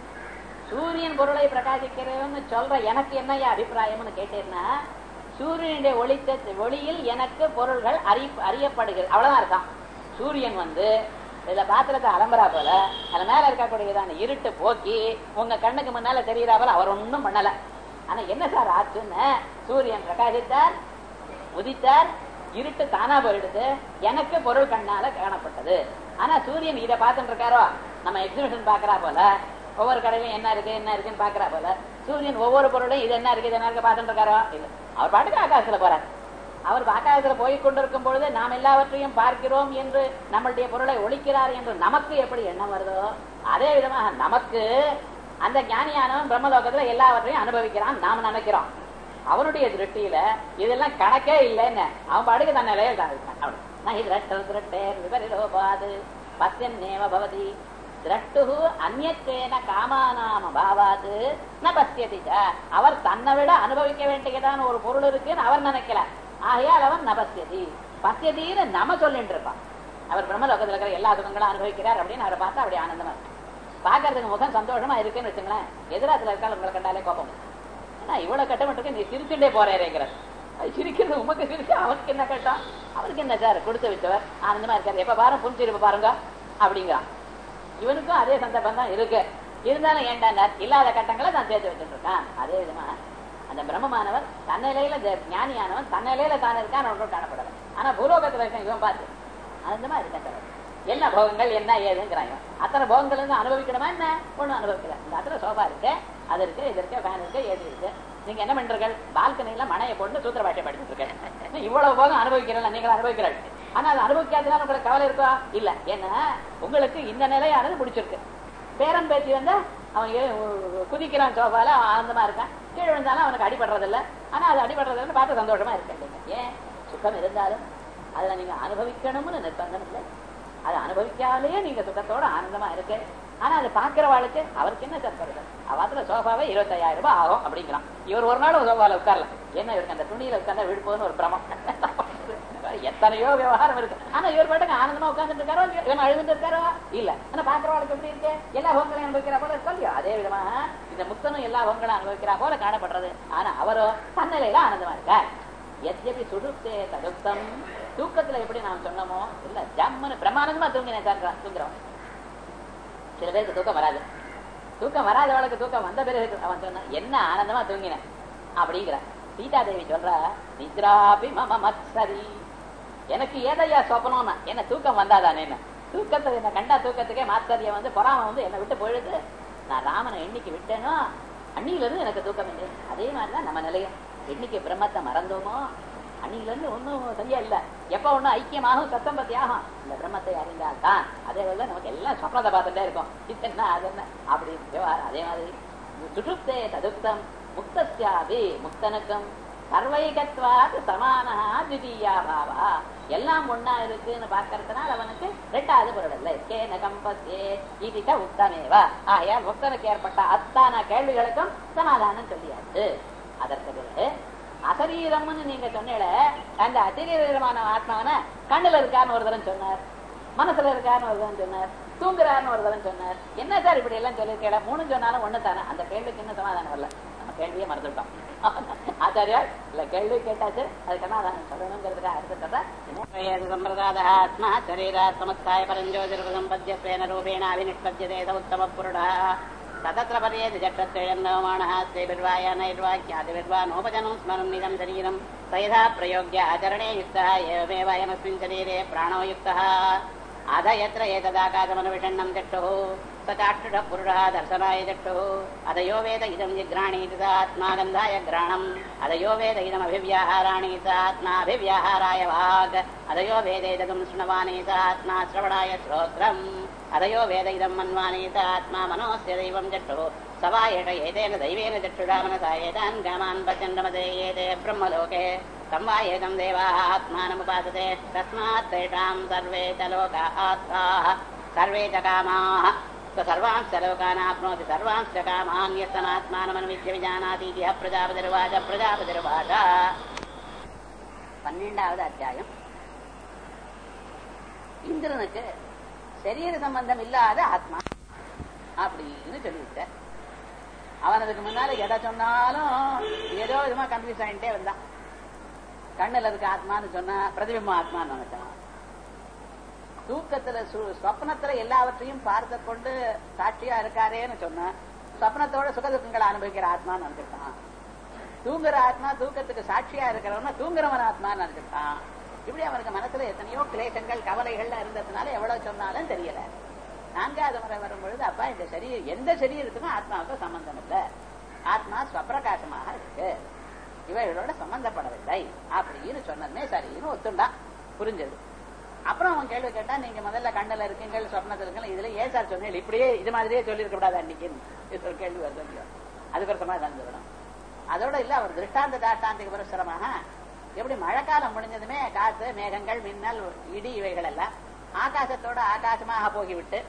சூரியன் பொருளை பிரகாசிக்கிறதுன்னு சொல்ற எனக்கு என்னையா அபிப்பிராயம்னு கேட்டேன்னா சூரியனுடைய ஒளித்த ஒளியில் எனக்கு பொருள்கள் அறி அறியப்படுகிறது அவ்வளவுதான் இருக்கான் சூரியன் வந்து இதுல பாத்திரத்தை அலம்பரா போல அது மேல இருக்கக்கூடியதான இருட்டு போக்கி உங்க கண்ணுக்கு முன்னால தெரியறா போல அவர் ஒண்ணும் பண்ணல ஆனா என்ன சார் ஆச்சுன்னு சூரியன் பிரகாசித்தார் உதித்தார் இருட்டு தானா போயிடுது எனக்கு பொருள் கண்ணால காணப்பட்டது ஆனா சூரியன் இதை பார்த்துட்டு இருக்காரோ நம்ம எக்ஸிபிஷன் பாக்குறா போல ஒவ்வொரு கடையிலும் என்ன இருக்கு என்ன இருக்குன்னு பாக்குறா போல சூரியன் ஒவ்வொரு பொருளையும் இது என்ன இருக்கு இது என்ன இருக்கு பார்த்துட்டு இருக்காரோ இல்ல அவர் பாட்டுக்கு ஆகாசத்துல போறார் அவர் ஆகாசத்துல போய் கொண்டிருக்கும் பொழுது நாம் எல்லாவற்றையும் பார்க்கிறோம் என்று நம்மளுடைய பொருளை ஒழிக்கிறார் என்று நமக்கு எப்படி எண்ணம் வருதோ அதே விதமாக நமக்கு அந்த ஞானியானவன் பிரம்மலோகத்துல எல்லாவற்றையும் அனுபவிக்கிறான் நாம் நினைக்கிறோம் அவனுடைய திருஷ்டியில இதெல்லாம் கணக்கே இல்லைன்னு அவன் பாடுக்கு தன் நிலையில் தான் இருக்கான் அவன் நகி திரட்டல் திரட்டேர் விபரிலோபாது பசியன்னேவ பவதி திரட்டு அந்நேன காமானாம பாவாது ந பசியதி அவர் தன்னை விட அனுபவிக்க வேண்டியதான ஒரு பொருள் இருக்குன்னு அவர் நினைக்கல ஆகையால் அவன் நபசியதி பசியதின்னு நம்ம சொல்லிட்டு இருப்பான் அவர் பிரம்மலோகத்தில் இருக்கிற எல்லா சுகங்களும் அனுபவிக்கிறார் அப்படின்னு அவரை பார்த்தா அப்படி ஆனந்தமா இருக்கு பாக்குறதுக்கு முகம் சந்தோஷமா இருக்குன்னு வச்சுங்களேன் எதிராத்துல இருக்கால் உங்களை கண்டாலே கோபம் ஆனா இவ்வளவு கட்டமட்டுக்கு நீ சிரிச்சுட்டே போறேங்கிறார் அது சிரிக்கிறது உமக்கு சிரிச்சு அவனுக்கு என்ன கட்டம் அவனுக்கு என்ன சார் கொடுத்து விட்டவர் ஆனந்தமா இருக்காரு எப்ப பாருங்க புரிஞ்சிருப்ப பாருங்க அப்படிங்கிறான் இவனுக்கும் அதே சந்தர்ப்பம் தான் இருக்கு இருந்தாலும் ஏண்டாண்டார் இல்லாத கட்டங்களை தான் சேர்த்து வச்சுட்டு இருக்கான் அதே விதமா அந்த பிரம்மமானவர் தன்னிலையில ஞானியானவன் தன்னிலையில தான் இருக்கான் ஒன்றும் காணப்படல ஆனா பூலோகத்துல இருக்க இவன் பார்த்து ஆனந்தமா இருக்க என்ன போகங்கள் என்ன ஏதுங்கிறாங்க அத்தனை போகங்கள் இருந்து அனுபவிக்கணுமா என்ன ஒண்ணும் அனுபவிக்கல இந்த அத்தனை சோஃபா இருக்கு அது இருக்கு இது இருக்கு ஃபேன் இருக்கு ஏது இருக்கு நீங்க என்ன பண்றீர்கள் பால்கனில மனையை போட்டு சூத்திர பாட்டை படிச்சுட்டு இருக்கேன் இவ்வளவு போகம் அனுபவிக்கிறீங்களா நீங்கள் அனுபவிக்கிறீர்கள் ஆனா அது அனுபவிக்காதனால உங்களுக்கு கவலை இருக்கா இல்ல ஏன்னா உங்களுக்கு இந்த நிலையானது பிடிச்சிருக்கு பேரன் பேச்சு வந்தா அவன் குதிக்கிறான் சோஃபால ஆனந்தமா இருக்கான் கீழே விழுந்தாலும் அவனுக்கு அடிபடுறது இல்ல ஆனா அது அடிபடுறது பார்த்து சந்தோஷமா இருக்கு ஏன் சுகம் இருந்தாலும் அதுல நீங்க அனுபவிக்கணும்னு நிர்பந்தம் இல்லை அதை அனுபவிக்காலே நீங்க சுகத்தோட ஆனந்தமா இருக்கு ஆனா அது பாக்குறவாளுக்கு அவருக்கு என்ன சற்படுது அவாத்துல சோஃபாவே இருபத்தையாயிரம் ரூபாய் ஆகும் அப்படிங்கிறான் இவர் ஒரு நாள் சோஃபால உட்காரலாம் என்ன இவருக்கு அந்த துணியில உட்கார்ந்தா விழுப்போன்னு ஒரு பிரமம் எத்தனையோ விவகாரம் இருக்கு ஆனா இவர் பாட்டுக்கு ஆனந்தமா உட்கார்ந்துட்டு இருக்காரோ இவன் அழுதுட்டு இருக்காரோ இல்ல ஆனா பாக்குறவாளுக்கு எப்படி இருக்கு எல்லா பொங்கலையும் அனுபவிக்கிறா போல சொல்லியோ அதே விதமா இந்த முக்தனும் எல்லா பொங்கலும் அனுபவிக்கிறா போல காணப்படுறது ஆனா அவரோ தன்னிலையில ஆனந்தமா இருக்கார் எத்யபி சுடுத்தே தடுத்தம் தூக்கத்துல எப்படி நாம் சொன்னோமோ இல்ல ஜம்முன்னு பிரமானந்தமா தூங்கினேன் சார் தூங்குறோம் சில பேருக்கு தூக்கம் வராது தூக்கம் வராதவளுக்கு தூக்கம் வந்த பிறகு அவன் சொன்னான் என்ன ஆனந்தமா தூங்கினேன் அப்படிங்கிற சீதா தேவி சொல்ற நித்ராபி மம மத்சரி எனக்கு ஏதையா சொப்பனம்னா என்ன தூக்கம் வந்தாதானே தூக்கத்தை என்ன கண்டா தூக்கத்துக்கே மாத்தரியம் வந்து பொறாம வந்து என்னை விட்டு போயிடுது நான் ராமனை எண்ணிக்கை விட்டேனோ அன்னியில இருந்து எனக்கு தூக்கம் இல்லை அதே மாதிரிதான் நம்ம நிலையம் என்னைக்கு பிரம்மத்தை மறந்தோமோ அன்னில இருந்து ஒன்றும் சரியா இல்ல எப்ப ஒண்ணும் ஐக்கியமாகும் சத்தம் பத்தி ஆகும் இந்த பிரம்மத்தை அறிந்தால் தான் அதே போல நமக்கு எல்லாம் சொப்னத்தை பார்த்துட்டே இருக்கும் இது என்ன அது என்ன அப்படி விவகாரம் அதே மாதிரி சுற்றுப்தே ததுப்தம் முக்தஸ்யாபி முக்தனுக்கும் சர்வைகத்வாது சமானா திவியா பாவா எல்லாம் ஒன்னா இருக்குன்னு பார்க்கறதுனால அவனுக்கு ரெண்டாவது பொருள் இல்லை கேன கம்பத்தே இதுக்க உத்தமேவா ஆயா முக்தனுக்கு ஏற்பட்ட அத்தான கேள்விகளுக்கும் சமாதானம் சொல்லியாச்சு அதற்கு பிறகு அசரீரம்னு நீங்க சொன்னீங்கள அந்த அசரீரமான ஆத்மாவன கண்ணுல இருக்கான்னு ஒரு தரம் சொன்னார் மனசுல இருக்கான்னு ஒரு தரம் சொன்னார் தூங்குறாருன்னு ஒரு தரம் சொன்னார் என்ன சார் இப்படி எல்லாம் சொல்லியிருக்கேன் மூணு சொன்னாலும் ஒண்ணு தானே அந்த கேள்விக்கு இன்னும் சமாதானம் வரல நம்ம கேள்வியே மறந்துட்டோம் ஆச்சாரியா இல்ல கேள்வி கேட்டாச்சு அதுக்கு சமாதானம் சொல்லணுங்கிறதுக்காக அடுத்து சம்பிரதாத ஆத்மா சரீராத்மஸ்தாய பரஞ்சோதிர்பதம்பத்தியேன ரூபேண அவினிஷ்பத்தியதே உத்தம புருடா ततत्र पर्येति जक्षत्रयन्नवमाणः स्त्रीभिर्वाय नैर्वाक्यादिभिर्वा नोपजनं स्मरन् निदं शरीरं स यथा प्रयोग्य आचरणे युक्तः एवमेव अयमस्मिन् शरीरे प्राणो युक्तः अध यत्र एतदाकाशमनुविषण्णं चक्षुः स चाक्षुषः पुरुषः दर्शनाय चक्षुः अध यो वेद इदं जिघ्राणीति स आत्मा गन्धाय घ्राणम् अध यो वेद इदमभिव्याहाराणि स आत्माभिव्याहाराय वाग् अध यो वेदेदगं शृण्वानि स आत्मा श्रवणाय श्रोत्रम् अधयो वेद इदं मन्वानि स आत्मा मनोस्य दैवं चक्षुः स वा एष एतेन दैवेन चक्षुषा मनसा एतान् कामान् पश्यन्नमते एते ब्रह्मलोके तं वा एतं देवाः आत्मानमुपासते तस्मात् तेषां सर्वे च लोकाः आत्माः सर्वे च कामाः स सर्वांश्च लोकानाप्नोति सर्वांश्च कामान् यस्तनात्मानमन्विद्य विजानाति इति प्रजापतिर्वाच प्रजापतिर्वाच பன்னெண்டாவது அத்தியாயம் இந்திரனுக்கு சரீர சம்பந்தம் இல்லாத ஆத்மா அப்படின்னு சொல்லிவிட்ட அவன் அதுக்கு முன்னால எதை சொன்னாலும் ஏதோ விதமா கன்ஃபியூஸ் ஆகிட்டே வந்தான் கண்ணுல இருக்க ஆத்மான்னு சொன்னா பிரதிபிம்ப ஆத்மான்னு நினைச்சான் தூக்கத்துல சு- சொப்னத்துல எல்லாவற்றையும் பார்த்து கொண்டு சாட்சியா இருக்காரேன்னு சொன்னா சொப்னத்தோட சுகதுக்கங்களை அனுபவிக்கிற ஆத்மான்னு நினைச்சிட்டான் தூங்குற ஆத்மா தூக்கத்துக்கு சாட்சியா இருக்கிறவன தூங்குறவன் ஆத்மான்னு நினைச்சிட்டான் இப்படி அவனுக்கு மனசுல எத்தனையோ கிளேசங்கள் கவலைகள்ல இருந்ததுனால எவ்வளவு சொன்னாலும் தெரியல நான்காவது முறை வரும்பொழுது அப்பா இந்த சரீரம் எந்த சரீரத்துக்கும் ஆத்மாவுக்கும் சம்பந்தம் இல்லை ஆத்மா ஸ்வப்பிரகாசமாக இருக்கு இவைகளோட சம்பந்தப்படவில்லை அப்படின்னு சொன்னதுமே சரின்னு ஒத்துண்டான் புரிஞ்சது அப்புறம் அவன் கேள்வி கேட்டா நீங்க முதல்ல கண்ணுல இருக்கீங்க சொப்னத்துல இருக்கீங்க இதுல ஏன் சார் சொன்னீங்க இப்படியே இது மாதிரியே சொல்லியிருக்க கூடாது அன்னைக்கு இது ஒரு கேள்வி வருது இல்லையா? அதுக்கு ஒரு சமாதானம் சொல்லணும் அதோட இல்ல அவர் திருஷ்டாந்த தாஷ்டாந்திக புரஸ்தரமாக எப்படி மழைக்காலம் முடிஞ்சதுமே காத்து மேகங்கள் மின்னல் இடி இவைகள் எல்லாம் ஆகாசத்தோட ஆகாசமாக போகிவிட்டு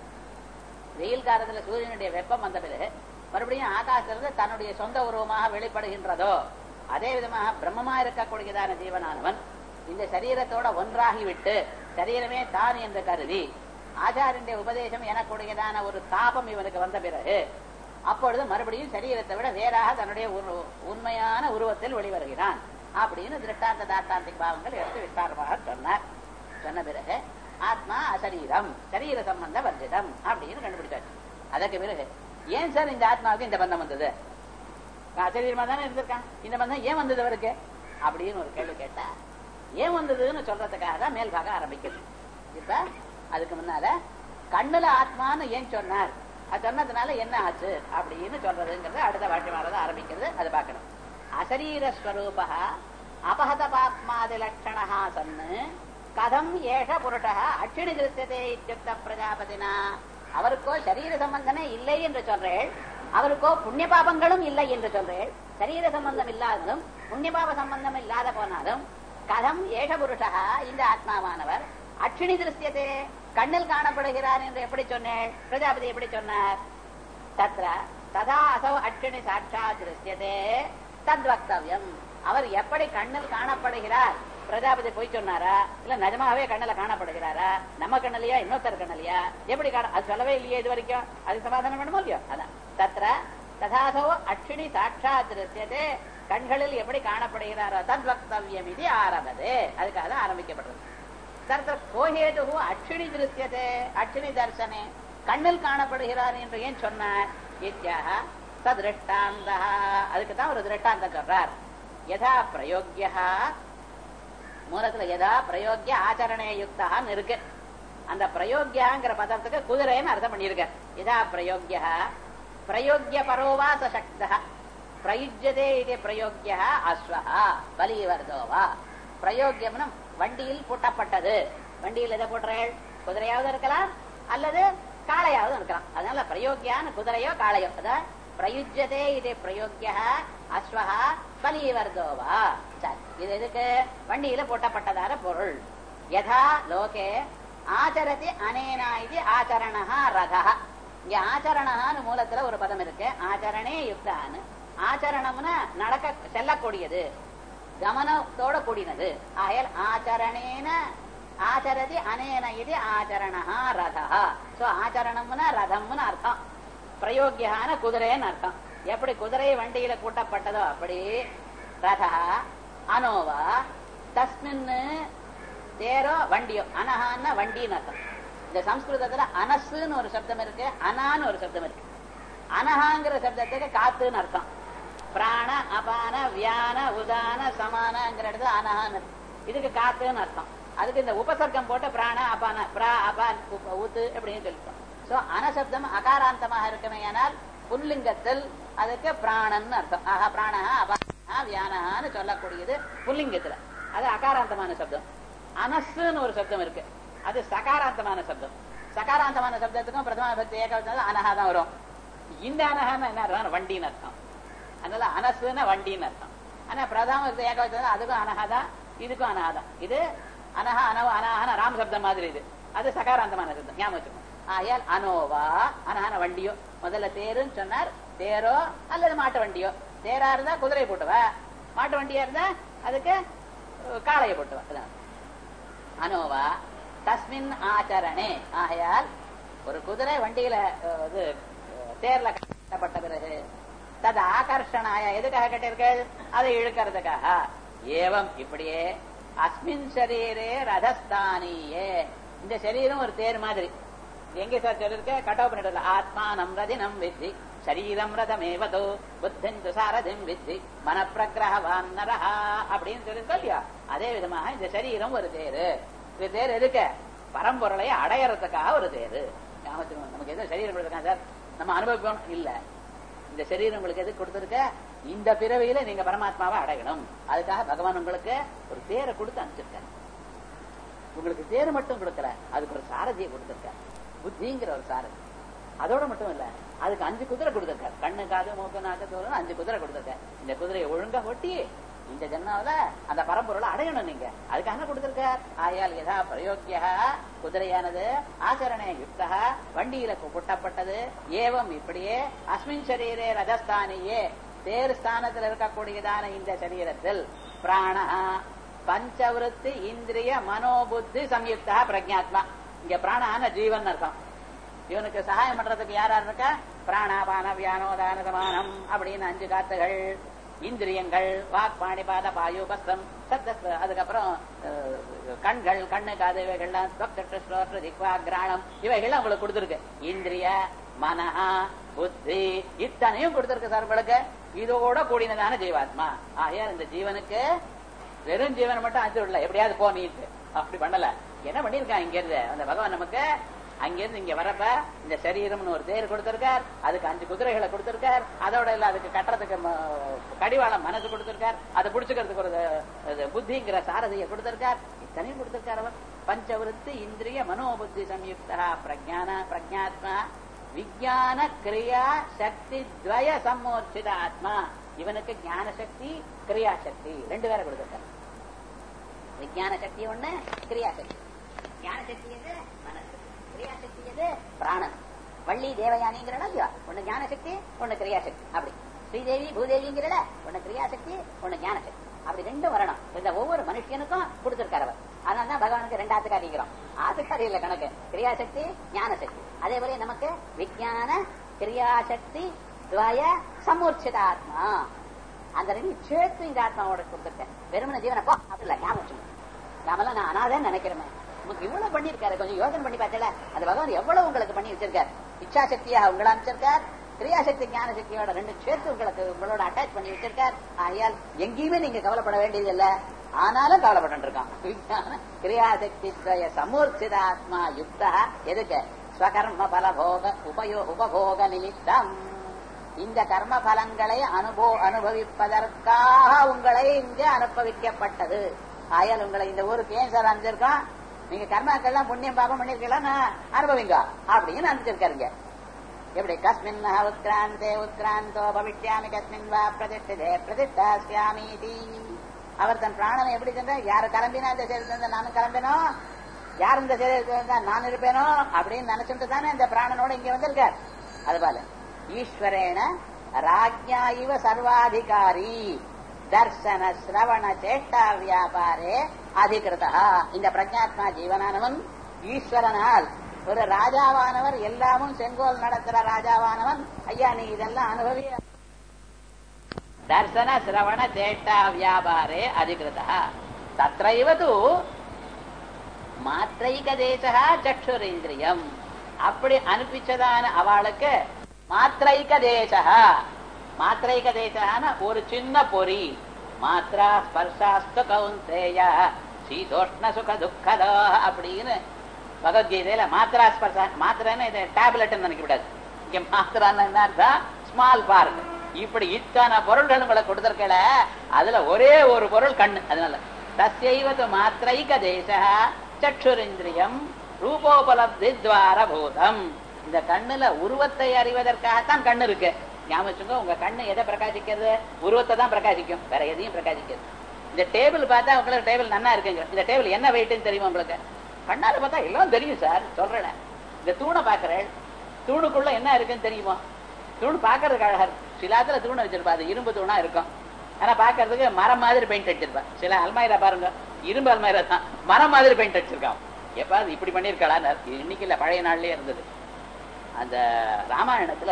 வெயில் காலத்துல சூரியனுடைய வெப்பம் வந்த பிறகு மறுபடியும் ஆகாசத்திலிருந்து தன்னுடைய சொந்த உருவமாக வெளிப்படுகின்றதோ அதே விதமாக பிரம்மமா இருக்கக்கூடியதான ஜீவனானவன் இந்த சரீரத்தோட ஒன்றாகிவிட்டு சரீரமே தான் என்று கருதி ஆச்சாரியனுடைய உபதேசம் எனக்கூடியதான ஒரு தாபம் இவனுக்கு வந்த பிறகு அப்பொழுது மறுபடியும் சரீரத்தை விட வேறாக தன்னுடைய உரு- உண்மையான உருவத்தில் வெளிவருகிறான் அப்படின்னு திருஷ்டாந்த தாத்தாந்திக் பாவங்கள் எடுத்து விஸ்தாரமாக சொன்னார் சொன்ன பிறகு ஆத்மா அசரீரம் சரீர சம்பந்த வர்ஜிதம் அப்படின்னு கண்டுபிடிச்சாச்சு அதற்கு பிறகு ஏன் சார் இந்த ஆத்மாவுக்கு இந்த பந்தம் வந்தது அசரீரமா தானே இருந்திருக்கான் இந்த பந்தம் ஏன் வந்தது அவருக்கு அப்படின்னு ஒரு கேள்வி கேட்டா ஏன் வந்ததுன்னு சொல்றதுக்காக தான் மேல் பார்க்க ஆரம்பிக்குது இப்ப அதுக்கு முன்னால கண்ணுல ஆத்மான்னு ஏன் சொன்னார் அது சொன்னதுனால என்ன ஆச்சு அப்படின்னு சொல்றதுங்கிறது அடுத்த வாட்டி மாறத ஆரம்பிக்கிறது அது பார்க்கணும் அசரீர ஸ்வரூப அபகத பாப்மாதி லட்சணா சன்னு கதம் ஏஷ புருஷ அட்சிணி திருஷ்யதே இத்தியுக்த பிரஜாபதினா அவருக்கோ சரீர சம்பந்தமே இல்லை என்று சொல்றேள் அவருக்கோ புண்ணிய பாபங்களும் இல்லை என்று சொல்றேள் சரீர சம்பந்தம் இல்லாததும் புண்ணிய பாப சம்பந்தம் இல்லாத போனாலும் கதம் ஏஷ புருஷா இந்த ஆத்மாவானவர் அட்சிணி திருஷ்யத்தே கண்ணில் காணப்படுகிறார் என்று எப்படி சொன்னேன் பிரஜாபதி எப்படி சொன்னார் தத்ர ததா அசௌ அட்சிணி சாட்சாத் திருஷ்யதே தத்வக்தவ்யம் அவர் எப்படி கண்ணில் காணப்படுகிறார் பிரஜாபதி போய் சொன்னாரா இல்ல நிஜமாவே கண்ணுல காணப்படுகிறாரா நம்ம கண்ணுலயா இன்னொருத்தர் கண்ணுலயா எப்படி காண அது சொல்லவே இல்லையே இது வரைக்கும் அது சமாதானம் வேணுமோ இல்லையோ அதான் தத்ர ததாசோ அட்சிணி சாட்சாத் திருஷ்யதே கண்களில் எப்படி காணப்படுகிறாரோ தத்வக்தவ்யம் இது ஆரம்பது அதுக்காக தான் ஆரம்பிக்கப்படுறது தர்த்த கோஹேது அட்சிணி திருஷ்யதே அட்சிணி தர்சனே கண்ணில் காணப்படுகிறார் என்று ஏன் சொன்னார் இத்தியாக ததிருஷ்டாந்த அதுக்கு தான் ஒரு திருஷ்டாந்தம் சொல்றார் யதா பிரயோக்கியா மூலத்துல யதா பிரயோக்கிய ஆச்சரணே யுக்தான்னு இருக்கு அந்த பிரயோக்கியாங்கிற பதத்துக்கு குதிரைன்னு அர்த்தம் பண்ணியிருக்க யதா பிரயோக்கிய பிரயோக்கிய பரோவா சசக்தா பிரயுஜ்யதே இது பிரயோக்கிய அஸ்வஹா பலிவர்தோவா பிரயோக்கியம்னு வண்டியில் பூட்டப்பட்டது வண்டியில் எதை போட்டுறேள் குதிரையாவது இருக்கலாம் அல்லது காளையாவது இருக்கலாம் அதனால பிரயோக்கியான குதிரையோ காளையோ அதான் பிரயுஜ்யதே இது பிரயோக்கிய அஸ்வஹா பலிவர்தோவா சரி இது எதுக்கு வண்டியில பூட்டப்பட்டதான பொருள் யதா லோகே ஆச்சரதி அனேனா இது ஆச்சரணா ரதா இங்க ஆச்சரணான்னு மூலத்துல ஒரு பதம் இருக்கு ஆச்சரணே யுக்தான்னு ஆச்சரணம்னா நடக்க செல்லக்கூடியது கமனத்தோட கூடினது ஆயல் ஆச்சரணேன ஆச்சரதி அனேன இது ஆச்சரணா ரதா சோ ஆச்சரணம்னா ரதம்னு அர்த்தம் பிரயோக்கியான குதிரைன்னு அர்த்தம் எப்படி குதிரை வண்டியில கூட்டப்பட்டதோ அப்படி ரதா அனோவா தஸ்மின் தேரோ வண்டியோ அனஹான்னா வண்டின்னு அர்த்தம் இந்த சம்ஸ்கிருதத்துல அனசுன்னு ஒரு சப்தம் இருக்கு அனான்னு ஒரு சப்தம் இருக்கு அனஹாங்கிற சப்தத்துக்கு காத்துன்னு அர்த்தம் பிராண அபான வியான உதான சமானங்கிற இடத்துல அனஹான்னு இருக்கு. இதுக்கு காத்துன்னு அர்த்தம் அதுக்கு இந்த உபசர்க்கம் போட்டு பிராண அபான பிரா அபான் உப- ஊத்து அப்படின்னு சொல்லிட்டோம் சோ அனசப்தம் அகாராந்தமாக இருக்குமே ஆனால் புல்லிங்கத்தில் அதுக்கு பிராணன் அர்த்தம் ஆஹா பிராணஹா அபானா வியானஹான்னு சொல்லக்கூடியது புல்லிங்கத்துல அது அகாராந்தமான சப்தம் அனசுன்னு ஒரு சப்தம் இருக்கு அது சகாராந்தமான சப்தம் சகாராந்தமான சப்தத்துக்கும் பிரதம பக்தி ஏகவச்சனம் அனஹா தான் வரும் இந்த அனஹான்னு என்ன அர்த்தம் வண்டின்னு அர்த்தம் அதனால அனசுன்னா வண்டின்னு அர்த்தம் ஆனா பிரதம பக்தி ஏகவச்சனம் அதுக்கும் அனஹா தான் இதுக்கும் அனஹா தான் இது அனஹா அனவ அனஹான ராம சப்தம் மாதிரி இது அது சகாராந்தமான சப்தம் ஞாபகம் வச்சுக்கணும் ஆயால் அனோவா அனஹான வண்டியோ முதல்ல தேருன்னு சொன்னார் தேரோ அல்லது மாட்டு வண்டியோ தேரா இருந்தா குதிரை போட்டுவா மாட்டு வண்டியா இருந்தா அதுக்கு அஹ், காளையை போட்டுவா அதான் அனோவா தஸ்மின் ஆச்சரணே ஆகையால் ஒரு குதிரை வண்டியில அஹ், இது அஹ், தேர்ல கட்டப்பட்ட பிறகு தது ஆகர்ஷணாய எதுக்காக கட்டிருக்கள் அதை இழுக்கிறதுக்காக ஏவம் இப்படியே அஸ்மின் சரீரே ரதஸ்தானியே இந்த சரீரம் ஒரு தேர் மாதிரி இது எங்க சார் சொல்லிருக்க கட் ஆஃப் பண்ணிட்டு ஆத்மானம் ரதினம் வித்தி சரீரம் ரதமேவதோ புத்திந்து சாரதிம் வித்தி மனப்பிரகிரகவான் நரஹா அப்படின்னு சொல்லியிருக்கோம் இல்லையா அதே விதமாக இந்த சரீரம் ஒரு தேரு இந்த தேர் எதுக்க பரம்பொருளை அடையறதுக்காக ஒரு தேரு ஞாபகத்துக்கு நமக்கு எதுவும் சரீரம் கொடுத்துருக்காங்க சார் நம்ம அனுபவிக்கணும் இல்ல இந்த சரீரம் உங்களுக்கு எதுக்கு கொடுத்துருக்க இந்த பிறவியில நீங்க பரமாத்மாவை அடையணும் அதுக்காக பகவான் உங்களுக்கு ஒரு தேரை கொடுத்து அனுப்பிச்சிருக்காரு உங்களுக்கு தேர் மட்டும் கொடுக்கல அதுக்கு ஒரு சாரதியை கொடுத்திருக்காரு புத்திங்கிற ஒரு சாரதி அதோட மட்டும் இல்ல அதுக்கு அஞ்சு குதிரை கொடுத்திருக்காரு கண்ணு காது மூக்கு நாக்கு தோறு அஞ்சு குதிரை கொடுத்திருக்காரு இந்த குதிரையை ஒழுங்கா ஒட்டி இந்த ஜென்மாவில அந்த பரம்பொருளை அடையணும் நீங்க அதுக்காக கொடுத்திருக்கார் ஆயால் யதா பிரயோக்கிய குதிரையானது ஆச்சரணே யுக்தா வண்டியில கொட்டப்பட்டது ஏவம் இப்படியே அஸ்மின் சரீரே ரஜஸ்தானியே தேர் ஸ்தானத்தில் இருக்கக்கூடியதான இந்த சரீரத்தில் பிராண பஞ்சவருத்தி இந்திரிய மனோபுத்தி சம்யுக்தா பிரஜாத்மா இங்க பிராணான ஜீவன் அர்த்தம் இவனுக்கு சகாயம் பண்றதுக்கு யார் யார் இருக்கா பிராணாபான வியானோதான சமானம் அப்படின்னு அஞ்சு காத்துகள் இந்திரியங்கள் வாக் பாணிபாத பாயு பஸ்தம் சத்தஸ் அதுக்கப்புறம் அஹ், கண்கள் கண்ணு காது இவைகள்லாம் தொக்கட்டு ஸ்லோற்று திக்வா கிராணம் இவைகள்லாம் உங்களுக்கு கொடுத்துருக்கு இந்திரிய மனஹா புத்தி இத்தனையும் கொடுத்திருக்கு சார் உங்களுக்கு இதோட கூடினதான ஜீவாத்மா ஆகையால் இந்த ஜீவனுக்கு வெறும் ஜீவனை மட்டும் அஞ்சு விடல எப்படியாவது போ நீட்டு அப்படி பண்ணல என்ன பண்ணிருக்கான் இங்க இருந்து அந்த பகவான் நமக்கு அங்கிருந்து இங்க வரப்ப இந்த சரீரம்னு ஒரு தேர் கொடுத்திருக்கார் அதுக்கு அஞ்சு குதிரைகளை கொடுத்திருக்கார் அதோட இல்ல அதுக்கு கட்டுறதுக்கு ம- கடிவாளம் மனசு கொடுத்திருக்கார் அதை புடிச்சுக்கிறதுக்கு ஒரு இது புத்திங்கிற சாரதியை கொடுத்திருக்கார் இத்தனையும் கொடுத்திருக்கார் அவர் பஞ்சவருத்தி இந்திரிய மனோபுத்தி சம்யுக்தா பிரஜான பிரஜாத்மா விஜயான கிரியா சக்தி துவய சம்மோர்ச்சித ஆத்மா இவனுக்கு ஞான சக்தி கிரியா சக்தி ரெண்டு பேரை கொடுத்திருக்கார் விஜயான சக்தி ஒண்ணு கிரியா சக்தி ஞான சக்தி எது மனசு கிரியா சக்தி எது பிராணன் வள்ளி தேவயானிங்கிறடா இல்லையா ஒண்ணு ஞான சக்தி ஒண்ணு கிரியா சக்தி அப்படி ஸ்ரீதேவி பூதேவிங்கிறட ஒண்ணு கிரியா சக்தி ஒண்ணு ஞான சக்தி அப்படி ரெண்டும் வரணும் இந்த ஒவ்வொரு மனுஷனுக்கும் கொடுத்திருக்காரு அவர் அதனால தான் பகவானுக்கு ரெண்டு ஆத்துக்காரிக்கிறோம் ஆத்துக்காரி இல்ல கணக்கு கிரியாசக்தி ஞான சக்தி அதே போல நமக்கு விஜயான கிரியாசக்தி துவய சமூர்ச்சித ஆத்மா அந்த ரெண்டு சேர்த்து இந்த ஆத்மாவோட கொடுத்திருக்கேன் வெறுமன ஜீவனை போ அப்படி இல்ல ஞாபகம் வச்சுக்கணும். நாமெல்லாம் நான் அனாதேன்னு நினைக்கிறேன் உங்களுக்கு இவ்வளவு பண்ணிருக்காரு கொஞ்சம் யோசனை பண்ணி பார்த்தல அந்த பகவான் எவ்வளவு உங்களுக்கு பண்ணி வச்சிருக்காரு இச்சா சக்தியா உங்களை அமைச்சிருக்கார் கிரியாசக்தி ஞான சக்தியோட ரெண்டு சேர்த்து உங்களுக்கு உங்களோட அட்டாச் பண்ணி வச்சிருக்கார் ஆகையால் எங்கேயுமே நீங்க கவலைப்பட வேண்டியது இல்ல ஆனாலும் கவலைப்பட்டு இருக்கான் விஞ்ஞான கிரியாசக்தி துவய சமூர்ச்சித ஆத்மா யுக்தா எதுக்கு ஸ்வகர்ம பலபோக உபயோ உபபோக நிமித்தம் இந்த கர்ம பலங்களை அனுபோ அனுபவிப்பதற்காக உங்களை இங்கே அனுபவிக்கப்பட்டது ஆயால் உங்களை இந்த ஊருக்கு ஏன் சார் அனுப்பிச்சிருக்கோம் நீங்க கர்மாக்கள்லாம் புண்ணியம் பாபம் பண்ணிருக்கீங்களா அனுபவிங்க அப்படின்னு அனுப்பிச்சிருக்காருங்க எப்படி கஸ்மின் உத்கிராந்தே உத்கிராந்தோ பவிஷ்யாமி கஸ்மின் வா பிரதிஷ்டிதே பிரதிஷ்டாஸ்யாமீதி அவர் தன் பிராணனை எப்படி சென்றார் யாரு கிளம்பினா இந்த சரீரத்தில் நானும் கிளம்பினோம் யார் இந்த சரீரத்தில் நான் இருப்பேனோ அப்படின்னு நினைச்சுட்டு தானே இந்த பிராணனோட இங்க வந்திருக்கார் அதுபோல ஈஸ்வரேன ராஜ்யா இவ சர்வாதிகாரி தர்சன சிரவண சேஷ்டா வியாபாரே அதிகிருதா இந்த பிரஜாத்மா ஜீவனானவன் ஈஸ்வரனால் ஒரு ராஜாவானவர் எல்லாமும் செங்கோல் நடத்துற ராஜாவானவன் ஐயா நீ இதெல்லாம் அனுபவி தர்சன சிரவண சேஷ்டா வியாபாரே அதிகிருதா தத்ரைவ தூ மாத்திரைக தேசா சக்ஷுரேந்திரியம் அப்படி அனுப்பிச்சதான அவளுக்கு மாத்திரைக தேசா மாத்திரைக தேசான ஒரு சின்ன பொறி மாத்ரா ஸ்பர்சாஸ்து கவுந்தேய சீதோஷ்ண சுக துக்கதோ அப்படின்னு பகவத்கீதையில மாத்ரா ஸ்பர்சா மாத்திரன்னு இது டேப்லெட் நினைக்க கூடாது இங்க மாத்திரான்னு என்ன அர்த்தம் ஸ்மால் பார்க் இப்படி இத்தனை பொருள்கள் உங்களுக்கு கொடுத்திருக்கல அதுல ஒரே ஒரு பொருள் கண்ணு அதனால தஸ்யைவது மாத்திரைக தேச சக்ஷுரிந்திரியம் ரூபோபலப்தி துவார பூதம் இந்த கண்ணுல உருவத்தை அறிவதற்காகத்தான் கண்ணு இருக்கு ஞாபகம் வச்சுக்கோ, உங்க கண்ணு எதை பிரகாசிக்கிறது உருவத்தை தான் பிரகாசிக்கும் வேற எதையும் பிரகாசிக்கிறது இந்த டேபிள் பார்த்தா உங்களுக்கு டேபிள் நன்னா இருக்குங்க இந்த டேபிள் என்ன வெயிட்னு தெரியுமா உங்களுக்கு கண்ணால பார்த்தா எல்லாம் தெரியும் சார் சொல்றேன் இந்த தூணை பாக்குறேன் தூணுக்குள்ள என்ன இருக்குன்னு தெரியுமா தூண் பாக்குறதுக்கு அழகா இருக்கு சிலாத்துல தூணை வச்சிருப்பா அது இரும்பு தூணா இருக்கும் ஆனா பாக்குறதுக்கு மரம் மாதிரி பெயிண்ட் அடிச்சிருப்பா சில அல்மாயிரா பாருங்க இரும்பு அல்மாயிரா தான் மரம் மாதிரி பெயிண்ட் அடிச்சிருக்கான் எப்பாவது இப்படி பண்ணியிருக்காளா இன்னைக்கு இல்ல பழைய நாள்லயே இருந்தது அந்த ராமாயணத்துல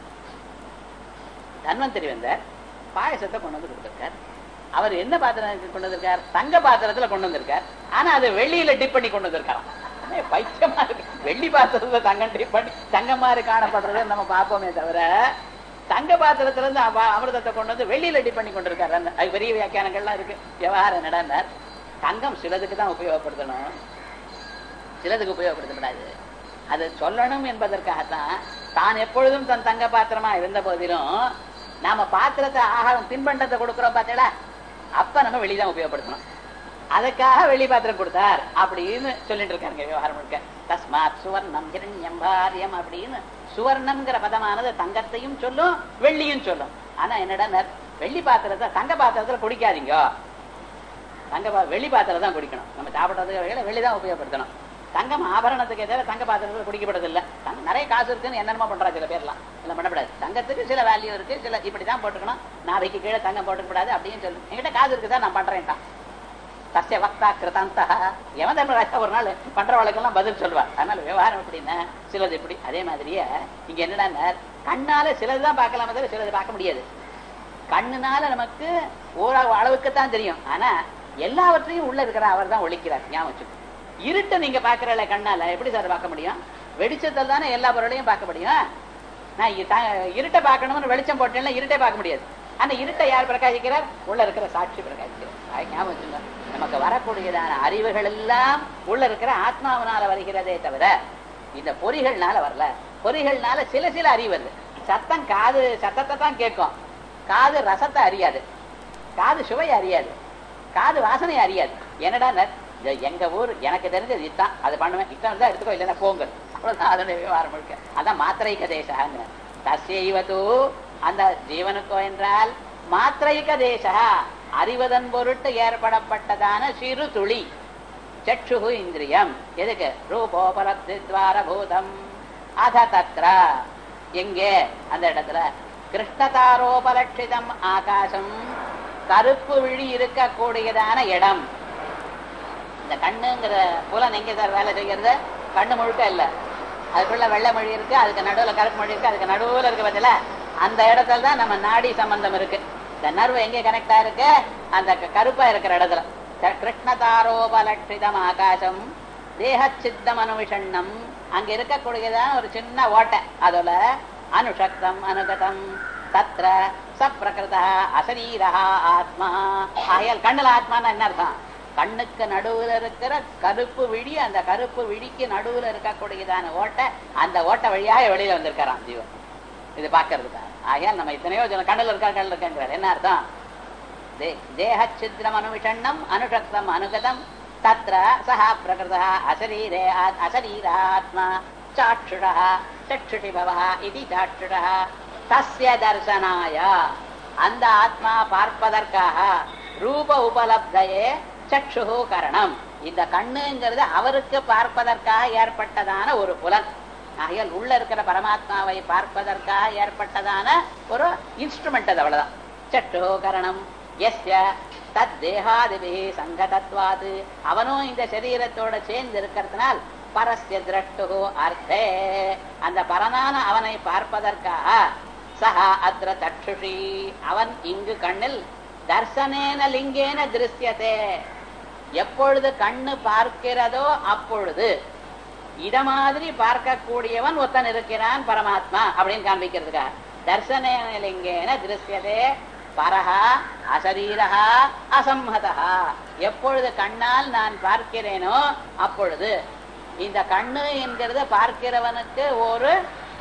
தன்வந்தரி வந்தார் பாயசத்தை கொண்டு வந்து கொடுத்திருக்கார் அவர் என்ன பாத்திரம் கொண்டு வந்திருக்கார் தங்க பாத்திரத்துல கொண்டு வந்திருக்கார் ஆனா அது வெள்ளியில டிப் பண்ணி கொண்டு வந்திருக்காராம் அண்ணே, பைத்தியமா இருக்கு வெள்ளி பாத்திரத்துல தங்கம் டிப் பண்ணி தங்கம் மாதிரி காணப்படுறதை நம்ம பார்ப்போமே தவிர தங்க பாத்திரத்துல இருந்து அவ- அமிர்தத்தை கொண்டு வந்து வெள்ளியில டிப் பண்ணி கொண்டு இருக்காரு அந்த- அது பெரிய வியாக்கியானங்கள்லாம் இருக்கு விவகாரம் நடந்தார் தங்கம் சிலதுக்கு தான் உபயோகப்படுத்தணும் சிலதுக்கு உபயோகப்படுத்தப்படாது அது சொல்லணும் என்பதற்காகத்தான் தான் எப்பொழுதும் தன் தங்க பாத்திரமா இருந்த போதிலும் நாம பாத்திரத்தை ஆகாரம் தின்பண்டத்தை கொடுக்கிறோம் பார்த்தீங்களா அப்ப நம்ம வெளிதான் உபயோகப்படுத்தணும் அதுக்காக வெளி பாத்திரம் கொடுத்தார் அப்படின்னு சொல்லிட்டு இருக்காங்க விவகாரம் முழுக்க தஸ்மாத் சுவர்ணம் ஹிரண்யம் பாரியம் அப்படின்னு சுவர்ணம்ங்கிற பதமானது தங்கத்தையும் சொல்லும் வெள்ளியும் சொல்லும் ஆனா என்னடா வெள்ளி பாத்திரத்தை தங்க பாத்திரத்துல குடிக்காதீங்க தங்க பா வெள்ளி பாத்திரம் தான் குடிக்கணும் நம்ம சாப்பிட்றதுக்கு வகையில வெள்ளி தான் உபயோகப்படுத்தணும் தங்கம் ஆபரணத்துக்கு எதிராக தங்க பாத்திரத்தில் குடிக்கப்படுறதில்ல தங்க நிறைய காசு இருக்குன்னு என்னென்னமோ பண்றா சில பேர்லாம் இல்லை பண்ணக்கூடாது தங்கத்துக்கு சில வேல்யூ இருக்கு சில இப்படி தான் போட்டுக்கணும் நாளைக்கு கீழே தங்கம் போட்டுக்கூடாது அப்படின்னு சொல்லு என்கிட்ட காசு இருக்குதா நான் பண்றேன்ட்டான் தஸ்ய வக்தா கிருதாந்தா யம தர்மராஜா ஒரு நாள் பண்றவளுக்கெல்லாம் பதில் சொல்வார் அதனால விவகாரம் எப்படின்னா சிலது இப்படி அதே மாதிரியே இங்க என்னடா கண்ணால சிலதுதான் பார்க்கலாமே தவிர சிலது பார்க்க முடியாது கண்ணுனால நமக்கு ஓரளவு அளவுக்கு தான் தெரியும் ஆனா எல்லாவற்றையும் உள்ள இருக்கிற அவர் தான் ஒழிக்கிறார் ஞாபகம் வச்சுக்கோ. இருட்டை நீங்க பாக்குறல கண்ணால எப்படி சார் பார்க்க முடியும் வெளிச்சத்தில் தானே எல்லா பொருளையும் பார்க்க முடியும் நான் இ- த- இருட்டை பார்க்கணும்னு வெளிச்சம் போட்டேன்னா இருட்டை பார்க்க முடியாது ஆனா இருட்டை யார் பிரகாசிக்கிறார் உள்ள இருக்கிற சாட்சி பிரகாசிக்கிறார் அது ஞாபகம் வச்சுங்க நமக்கு வரக்கூடியதான அறிவுகள் எல்லாம் உள்ள இருக்கிற ஆத்மாவினால வருகிறதே தவிர இந்த பொறிகள்னால வரல பொறிகள்னால சில சில அறிவு வருது சத்தம் காது சத்தத்தை தான் கேட்கும் காது ரசத்தை அறியாது காது சுவையை அறியாது காது வாசனை அறியாது என்னடா நர், இது எங்க ஊர் எனக்கு தெரிஞ்சது இதுதான் அது பண்ணுவேன் இத்தனை தான் எடுத்துக்கோ இல்லைன்னா போங்க அவ்வளவுதான் அதனுடைய விவகாரம் முழுக்க அதான் மாத்திரைக்க தேசாங்க தஸ்யைவது அந்த ஜீவனுக்கோ என்றால் மாத்திரைக்க தேசா அறிவதன் பொருட்டு ஏற்படப்பட்டதான சிறு துளி சக்ஷு இந்திரியம் எதுக்கு ரூபோபலப்தி துவார பூதம் அத தத்ர எங்கே அந்த இடத்துல கிருஷ்ணதாரோபலட்சிதம் ஆகாசம் கருப்பு விழி இருக்கக்கூடியதான இடம் இந்த கண்ணுங்கிற புலன் எங்க சார் வேலை செய்கிறது கண்ணு முழுக்க இல்ல அதுக்குள்ள வெள்ளை மொழி இருக்கு அதுக்கு நடுவுல கருப்பு மொழி இருக்கு அதுக்கு நடுவுல இருக்கு பார்த்தல அந்த இடத்துல தான் நம்ம நாடி சம்பந்தம் இருக்கு இந்த நர்வு எங்க கனெக்ட் ஆயிருக்கு அந்த க- கருப்பா இருக்கிற இடத்துல த- கிருஷ்ணதாரோபலட்சிதம் ஆகாசம் தேகச்சித்தம் அனுவிஷண்ணம் அங்க இருக்கக்கூடியதான் ஒரு சின்ன ஓட்டை அதுல அனுஷக்தம் அனுகதம் தத்ர சப்பிரகிருதா அசரீரா ஆத்மா ஆகையால் கண்ணுல ஆத்மான்னா என்ன அர்த்தம் கண்ணுக்கு நடுவுல இருக்கிற கருப்பு விழி அந்த கருப்பு விழிக்கு நடுவுல இருக்கக்கூடியதான ஓட்டை அந்த ஓட்டை வழியாக வெளியில வந்திருக்காராம் ஜீவன் இது பாக்குறதுக்கா ஆகையால் நம்ம எத்தனையோ ஜன கண்ணுல இருக்கா கண்ணுல இருக்காங்கிறார் என்ன அர்த்தம் தேகச்சித்ரம் அனுவிஷண்ணம் அனுஷக்தம் அனுகதம் தத்ர சஹ பிரகிருதः அசரீரே ஆ- அசரீராத்மா சாட்சுடः சक्षुषि பவः இது சாட்சுடः தஸ்ய தர்சனாய அந்த ஆத்மா பார்ப்பதற்காக ரூப உபலப்தையே சக்ஷு கரணம் இந்த கண்ணுங்கிறது அவருக்கு பார்ப்பதற்காக ஏற்பட்டதான ஒரு புலன் ஆகையால் உள்ள இருக்கிற பரமாத்மாவை பார்ப்பதற்காக ஏற்பட்டதான ஒரு இன்ஸ்ட்ருமெண்ட் அது அவ்வளவுதான் சட்டோ கரணம் எஸ்ய தத் தேகாதிபி சங்கதத்வாது அவனும் இந்த சரீரத்தோட சேர்ந்து இருக்கிறதுனால் பரஸ்ய திரஷ்டு அர்த்தே அந்த பரனான அவனை பார்ப்பதற்காக சஹா அத்ர தட்சுஷி அவன் இங்கு கண்ணில் தர்சனேன லிங்கேன திருஷ்யத்தே எப்பொழுது கண்ணு பார்க்கிறதோ அப்பொழுது இத மாதிரி பார்க்கக்கூடியவன் ஒருத்தன் இருக்கிறான் பரமாத்மா அப்படின்னு காண்பிக்கிறதுக்காக தர்சனேன லிங்கேன திருஷ்யதே பரஹா அசரீரஹா அசம்மதா எப்பொழுது கண்ணால் நான் பார்க்கிறேனோ அப்பொழுது இந்த கண்ணு என்கிறது பார்க்கிறவனுக்கு ஒரு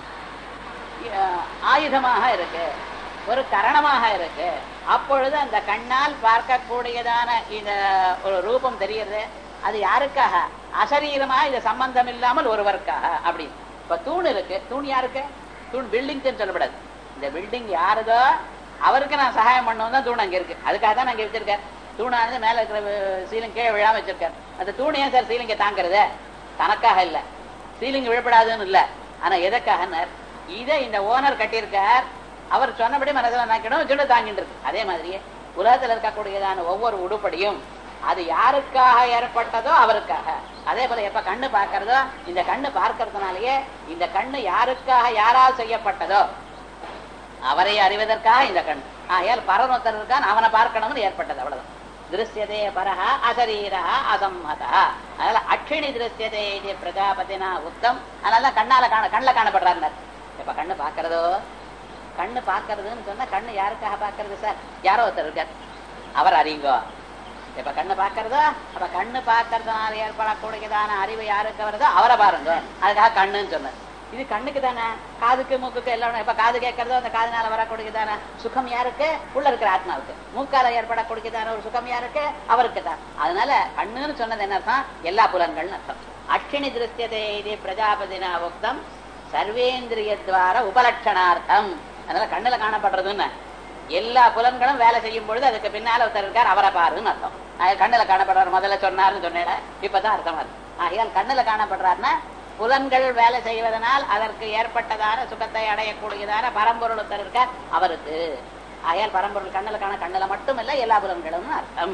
அஹ், ஆயுதமாக இருக்கு ஒரு கரணமாக இருக்கு அப்பொழுது அந்த கண்ணால் பார்க்கக்கூடியதான இந்த ஒரு ரூபம் தெரிகிறது அது யாருக்காக அசரீரமா இது சம்பந்தம் இல்லாமல் ஒருவருக்காக அப்படி இப்ப தூண் இருக்கு தூண் யாருக்கு தூண் பில்டிங் சொல்லப்படாது இந்த பில்டிங் யாருதோ அவருக்கு நான் சகாயம் பண்ணவும் தான் தூண் அங்க இருக்கு அதுக்காக தான் அங்க வச்சிருக்காரு தூணானது மேல இருக்கிற சீலிங் கீழே விழாம வச்சிருக்காரு அந்த தூண் ஏன் சார் சீலிங்க தாங்கிறது தனக்காக இல்ல சீலிங் விழப்படாதுன்னு இல்ல ஆனா எதற்காக இதை இந்த ஓனர் கட்டியிருக்கார் அவர் சொன்னபடி மனதில் நினைக்கணும் சொல்லி தாங்கிட்டு இருக்கு அதே மாதிரியே உலகத்துல இருக்கக்கூடியதான ஒவ்வொரு உடுப்படியும் அது யாருக்காக ஏற்பட்டதோ அவருக்காக அதே போல எப்ப கண்ணு பார்க்கறதோ இந்த கண்ணு பார்க்கறதுனாலயே இந்த கண்ணு யாருக்காக யாரால் செய்யப்பட்டதோ அவரை அறிவதற்காக இந்த கண் ஆகையால் பரன் ஒருத்தர் இருக்கான் அவனை பார்க்கணும்னு ஏற்பட்டது அவ்வளவுதான் திருஷ்யதே பரஹ அசரீரா அசம்மதா அதனால அக்ஷிணி திருஷ்யதே இது பிரஜாபதினா உத்தம் அதனால கண்ணால காண கண்ணுல காணப்படுறாரு இப்ப கண்ணு பார்க்கறதோ கண்ணு பார்க்கறதுன்னு சொன்னா கண்ணு யாருக்காக பார்க்கறது சார் யாரோ ஒருத்தர் இருக்கார் அவர் அறியுங்கோ இப்ப கண்ணு பார்க்கறதோ அப்ப கண்ணு பார்க்கறதுனால ஏற்படக்கூடியதான அறிவு யாருக்கு வருதோ அவரை பாருங்க அதுக்காக கண்ணுன்னு சொன்னார் இது கண்ணுக்கு தானே காதுக்கு மூக்குக்கு எல்லாம் இப்ப காது கேட்கறதோ அந்த காதுனால வரக்கூடியதான சுகம் யாருக்கு உள்ள இருக்கிற ஆத்மாவுக்கு மூக்கால ஏற்படக்கூடியதான ஒரு சுகம் யாருக்கு அவருக்கு தான் அதனால கண்ணுன்னு சொன்னது என்ன அர்த்தம் எல்லா புலன்கள்னு அர்த்தம் அக்ஷினி திருஷ்யதே இது பிரஜாபதினா உக்தம் சர்வேந்திரியத்வார உபலட்சணார்த்தம் அதனால கண்ணுல காணப்படுறதுன்னு எல்லா புலன்களும் வேலை செய்யும் பொழுது அதுக்கு பின்னால ஒருத்தர் இருக்கார் அவரை பாருன்னு அர்த்தம் ஆகையால் கண்ணுல காணப்படுறாரு முதல்ல சொன்னாருன்னு சொன்னேன் இப்பதான் அர்த்தமா இருக்கு ஆகையால் கண்ணுல காணப்படுறாருன்னா புலன்கள் வேலை செய்வதனால் அதற்கு ஏற்பட்டதான சுகத்தை அடையக்கூடியதான பரம்பொருள் ஒருத்தர் இருக்கார் அவருக்கு ஆகையால் பரம்பொருள் கண்ணுல காண கண்ணுல மட்டுமல்ல எல்லா புலன்களும் அர்த்தம்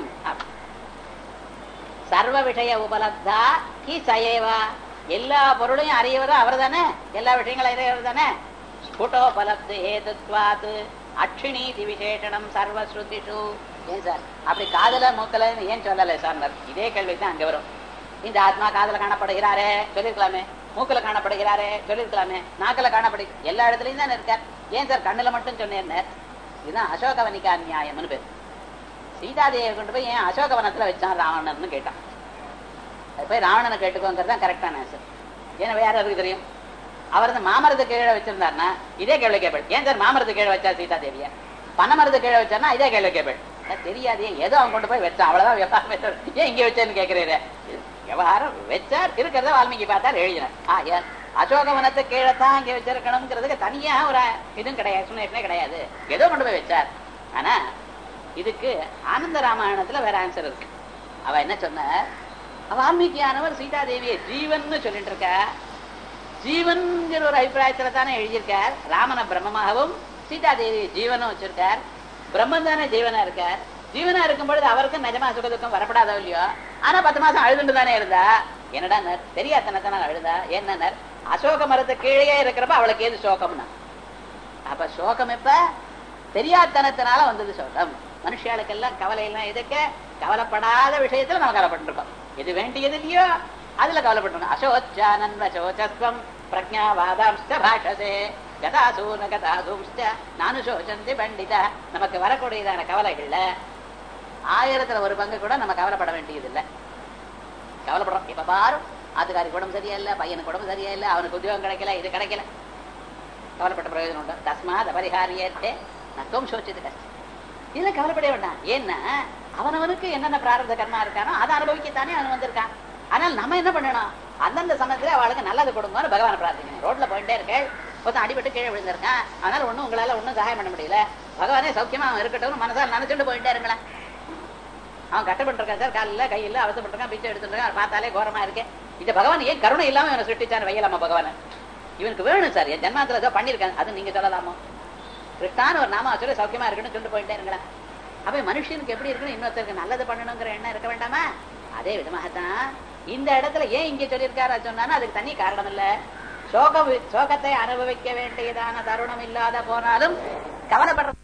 சர்வ விஷய உபலப்தா கி சயேவா எல்லா பொருளையும் அறியவரும் அவர் தானே எல்லா விஷயங்களும் அறியவர் தானே ஸ்புட்டோபலப்து ஹேதுத்வாத் அக்ஷிணீதி விசேஷனம் சர்வஸ்ருதிஷு ஏன் சார் அப்படி காதல மூக்கல ஏன் சொல்லலை சார் இதே கேள்வி தான் அங்க வரும் இந்த ஆத்மா காதல காணப்படுகிறாரே சொல்லிருக்கலாமே மூக்குல காணப்படுகிறாரே சொல்லிருக்கலாமே நாக்குல காணப்படு எல்லா இடத்துலயும் தான் இருக்கார் ஏன் சார் கண்ணுல மட்டும் சொன்னேன் இதுதான் அசோகவனிகா நியாயம்னு பேர் சீதாதேவியை கொண்டு போய் ஏன் அசோகவனத்துல வச்சான் ராவணன்னு கேட்டான் அது போய் ராவணனை கேட்டுக்கோங்கிறது தான் கரெக்டான ஆன்சர் ஏன்னா வேற யாருக்கு தெரியும் அவர் இந்த மாமரத்து கீழே வச்சிருந்தாருன்னா இதே கேள்வி கேட்பேன் ஏன் சார் மாமரத்து கீழே வச்சா சீதா தேவிய பனமரத்து கீழே வச்சாருன்னா இதே கேள்வி கேட்பேன் தெரியாது ஏதோ அவன் கொண்டு போய் வச்சான் அவ்வளவுதான் விவகாரம் ஏன் இங்க வச்சேன்னு கேட்கிறீரு விவகாரம் வச்சார் இருக்கிறத வால்மீகி பார்த்தார் எழுதினார் ஆ ஏன் அசோகவனத்தை கீழே தான் இங்க வச்சிருக்கணுங்கிறதுக்கு தனியா ஒரு இதுவும் கிடையாது சுனேஷனே கிடையாது ஏதோ கொண்டு போய் வச்சார் ஆனா இதுக்கு ஆனந்த ராமாயணத்துல வேற ஆன்சர் இருக்கு அவ என்ன சொன்ன வால்மீகியானவர் சீதாதேவியை ஜீவன் சொல்லிட்டு இருக்க ஜீவன்கிற ஒரு அபிப்பிராயத்துல தானே எழுதியிருக்கார் ராமனை பிரம்மமாகவும் சீதாதேவி ஜீவனும் வச்சிருக்கார் பிரம்மன் தானே ஜீவனா இருக்கார் ஜீவனா இருக்கும் பொழுது அவருக்கும் நிஜமா சுக துக்கம் வரப்படாதோ இல்லையோ ஆனா பத்து மாசம் அழுதுண்டு தானே இருந்தா என்னடா தெரியாதனத்தான அழுதா என்ன அசோக மரத்து கீழே இருக்கிறப்ப அவளுக்கு ஏது சோகம்னா அப்ப சோகம் எப்ப தெரியாதனத்தினால வந்தது சோகம் மனுஷாளுக்கெல்லாம் கவலை எல்லாம் எதுக்கு கவலைப்படாத விஷயத்துல நம்ம கவலைப்பட்டிருக்கோம் எது வேண்டியது இல்லையோ அதுல கவலைப்பட்டிருக்கோம் அசோச்சானந்த சோச்சஸ்வம் பிரஜாவாதாம்ஸ்ட பாஷசே கதாசூன கதாசூம்ஸ்ட நானு சோச்சந்தி பண்டிதா நமக்கு வரக்கூடியதான கவலைகள்ல ஆயிரத்துல ஒரு பங்கு கூட நம்ம கவலைப்பட வேண்டியது இல்லை கவலைப்படுறோம் இப்ப பாரும் ஆத்துக்காரி குடம் சரியா இல்ல பையனுக்கு குடம் சரியா இல்ல அவனுக்கு உத்தியோகம் கிடைக்கல இது கிடைக்கல கவலைப்பட்ட பிரயோஜனம் உண்டு தஸ்மாத் அபரிஹாரியத்தே நத்தம் சோச்சது கஷ்டம் இதுல கவலைப்பட வேண்டாம் ஏன்னா அவனவனுக்கு என்னென்ன பிராரத கர்மா இருக்கானோ அதை அனுபவிக்கத்தானே அவன் வந்திருக்கான் ஆனால் நம்ம என்ன பண்ணணும் அந்தந்த சமயத்துல அவளுக்கு நல்லது கொடுங்கன்னு பகவான் பிரார்த்திக்கணும் ரோட்ல போயிட்டே இருக்கேள் ஒருத்தன் அடிபட்டு கீழே விழுந்திருக்கான் அதனால ஒண்ணும் உங்களால ஒண்ணும் சகாயம் பண்ண முடியல பகவானே சௌக்கியமா அவன் இருக்கட்டும் மனசால் நினைச்சுட்டு போயிட்டே இருங்களேன் அவன் கட்டப்பட்டிருக்கான் சார் காலில் கையில் அவசப்பட்டிருக்கான் பிச்சை எடுத்துருக்கான் பார்த்தாலே கோரமா இருக்கு இந்த பகவான் ஏன் கருணை இல்லாம இவனை சுட்டிச்சான் வையலாமா பகவான் இவனுக்கு வேணும் சார் என் ஜென்மாத்துல ஏதோ பண்ணிருக்காங்க அது நீங்க சொல்லலாமோ கிருஷ்ணான்னு ஒரு நாம சொல்லி சௌக்கியமா இருக்குன்னு சொல்லிட்டு போயிட்டே இருங்களேன் அப்ப மனுஷனுக்கு எப்படி இருக்கணும் இன்னொருத்தருக்கு நல்லது பண்ணணுங்கிற எண்ணம் இருக்க வேண்டாமா அதே விதமாகத்தான் இந்த இடத்துல ஏன் இங்க சொல்லியிருக்காரு சொன்னா அதுக்கு தனி காரணம் இல்ல சோகம் சோகத்தை அனுபவிக்க வேண்டியதான தருணம் இல்லாத போனாலும் கவலைப்படுற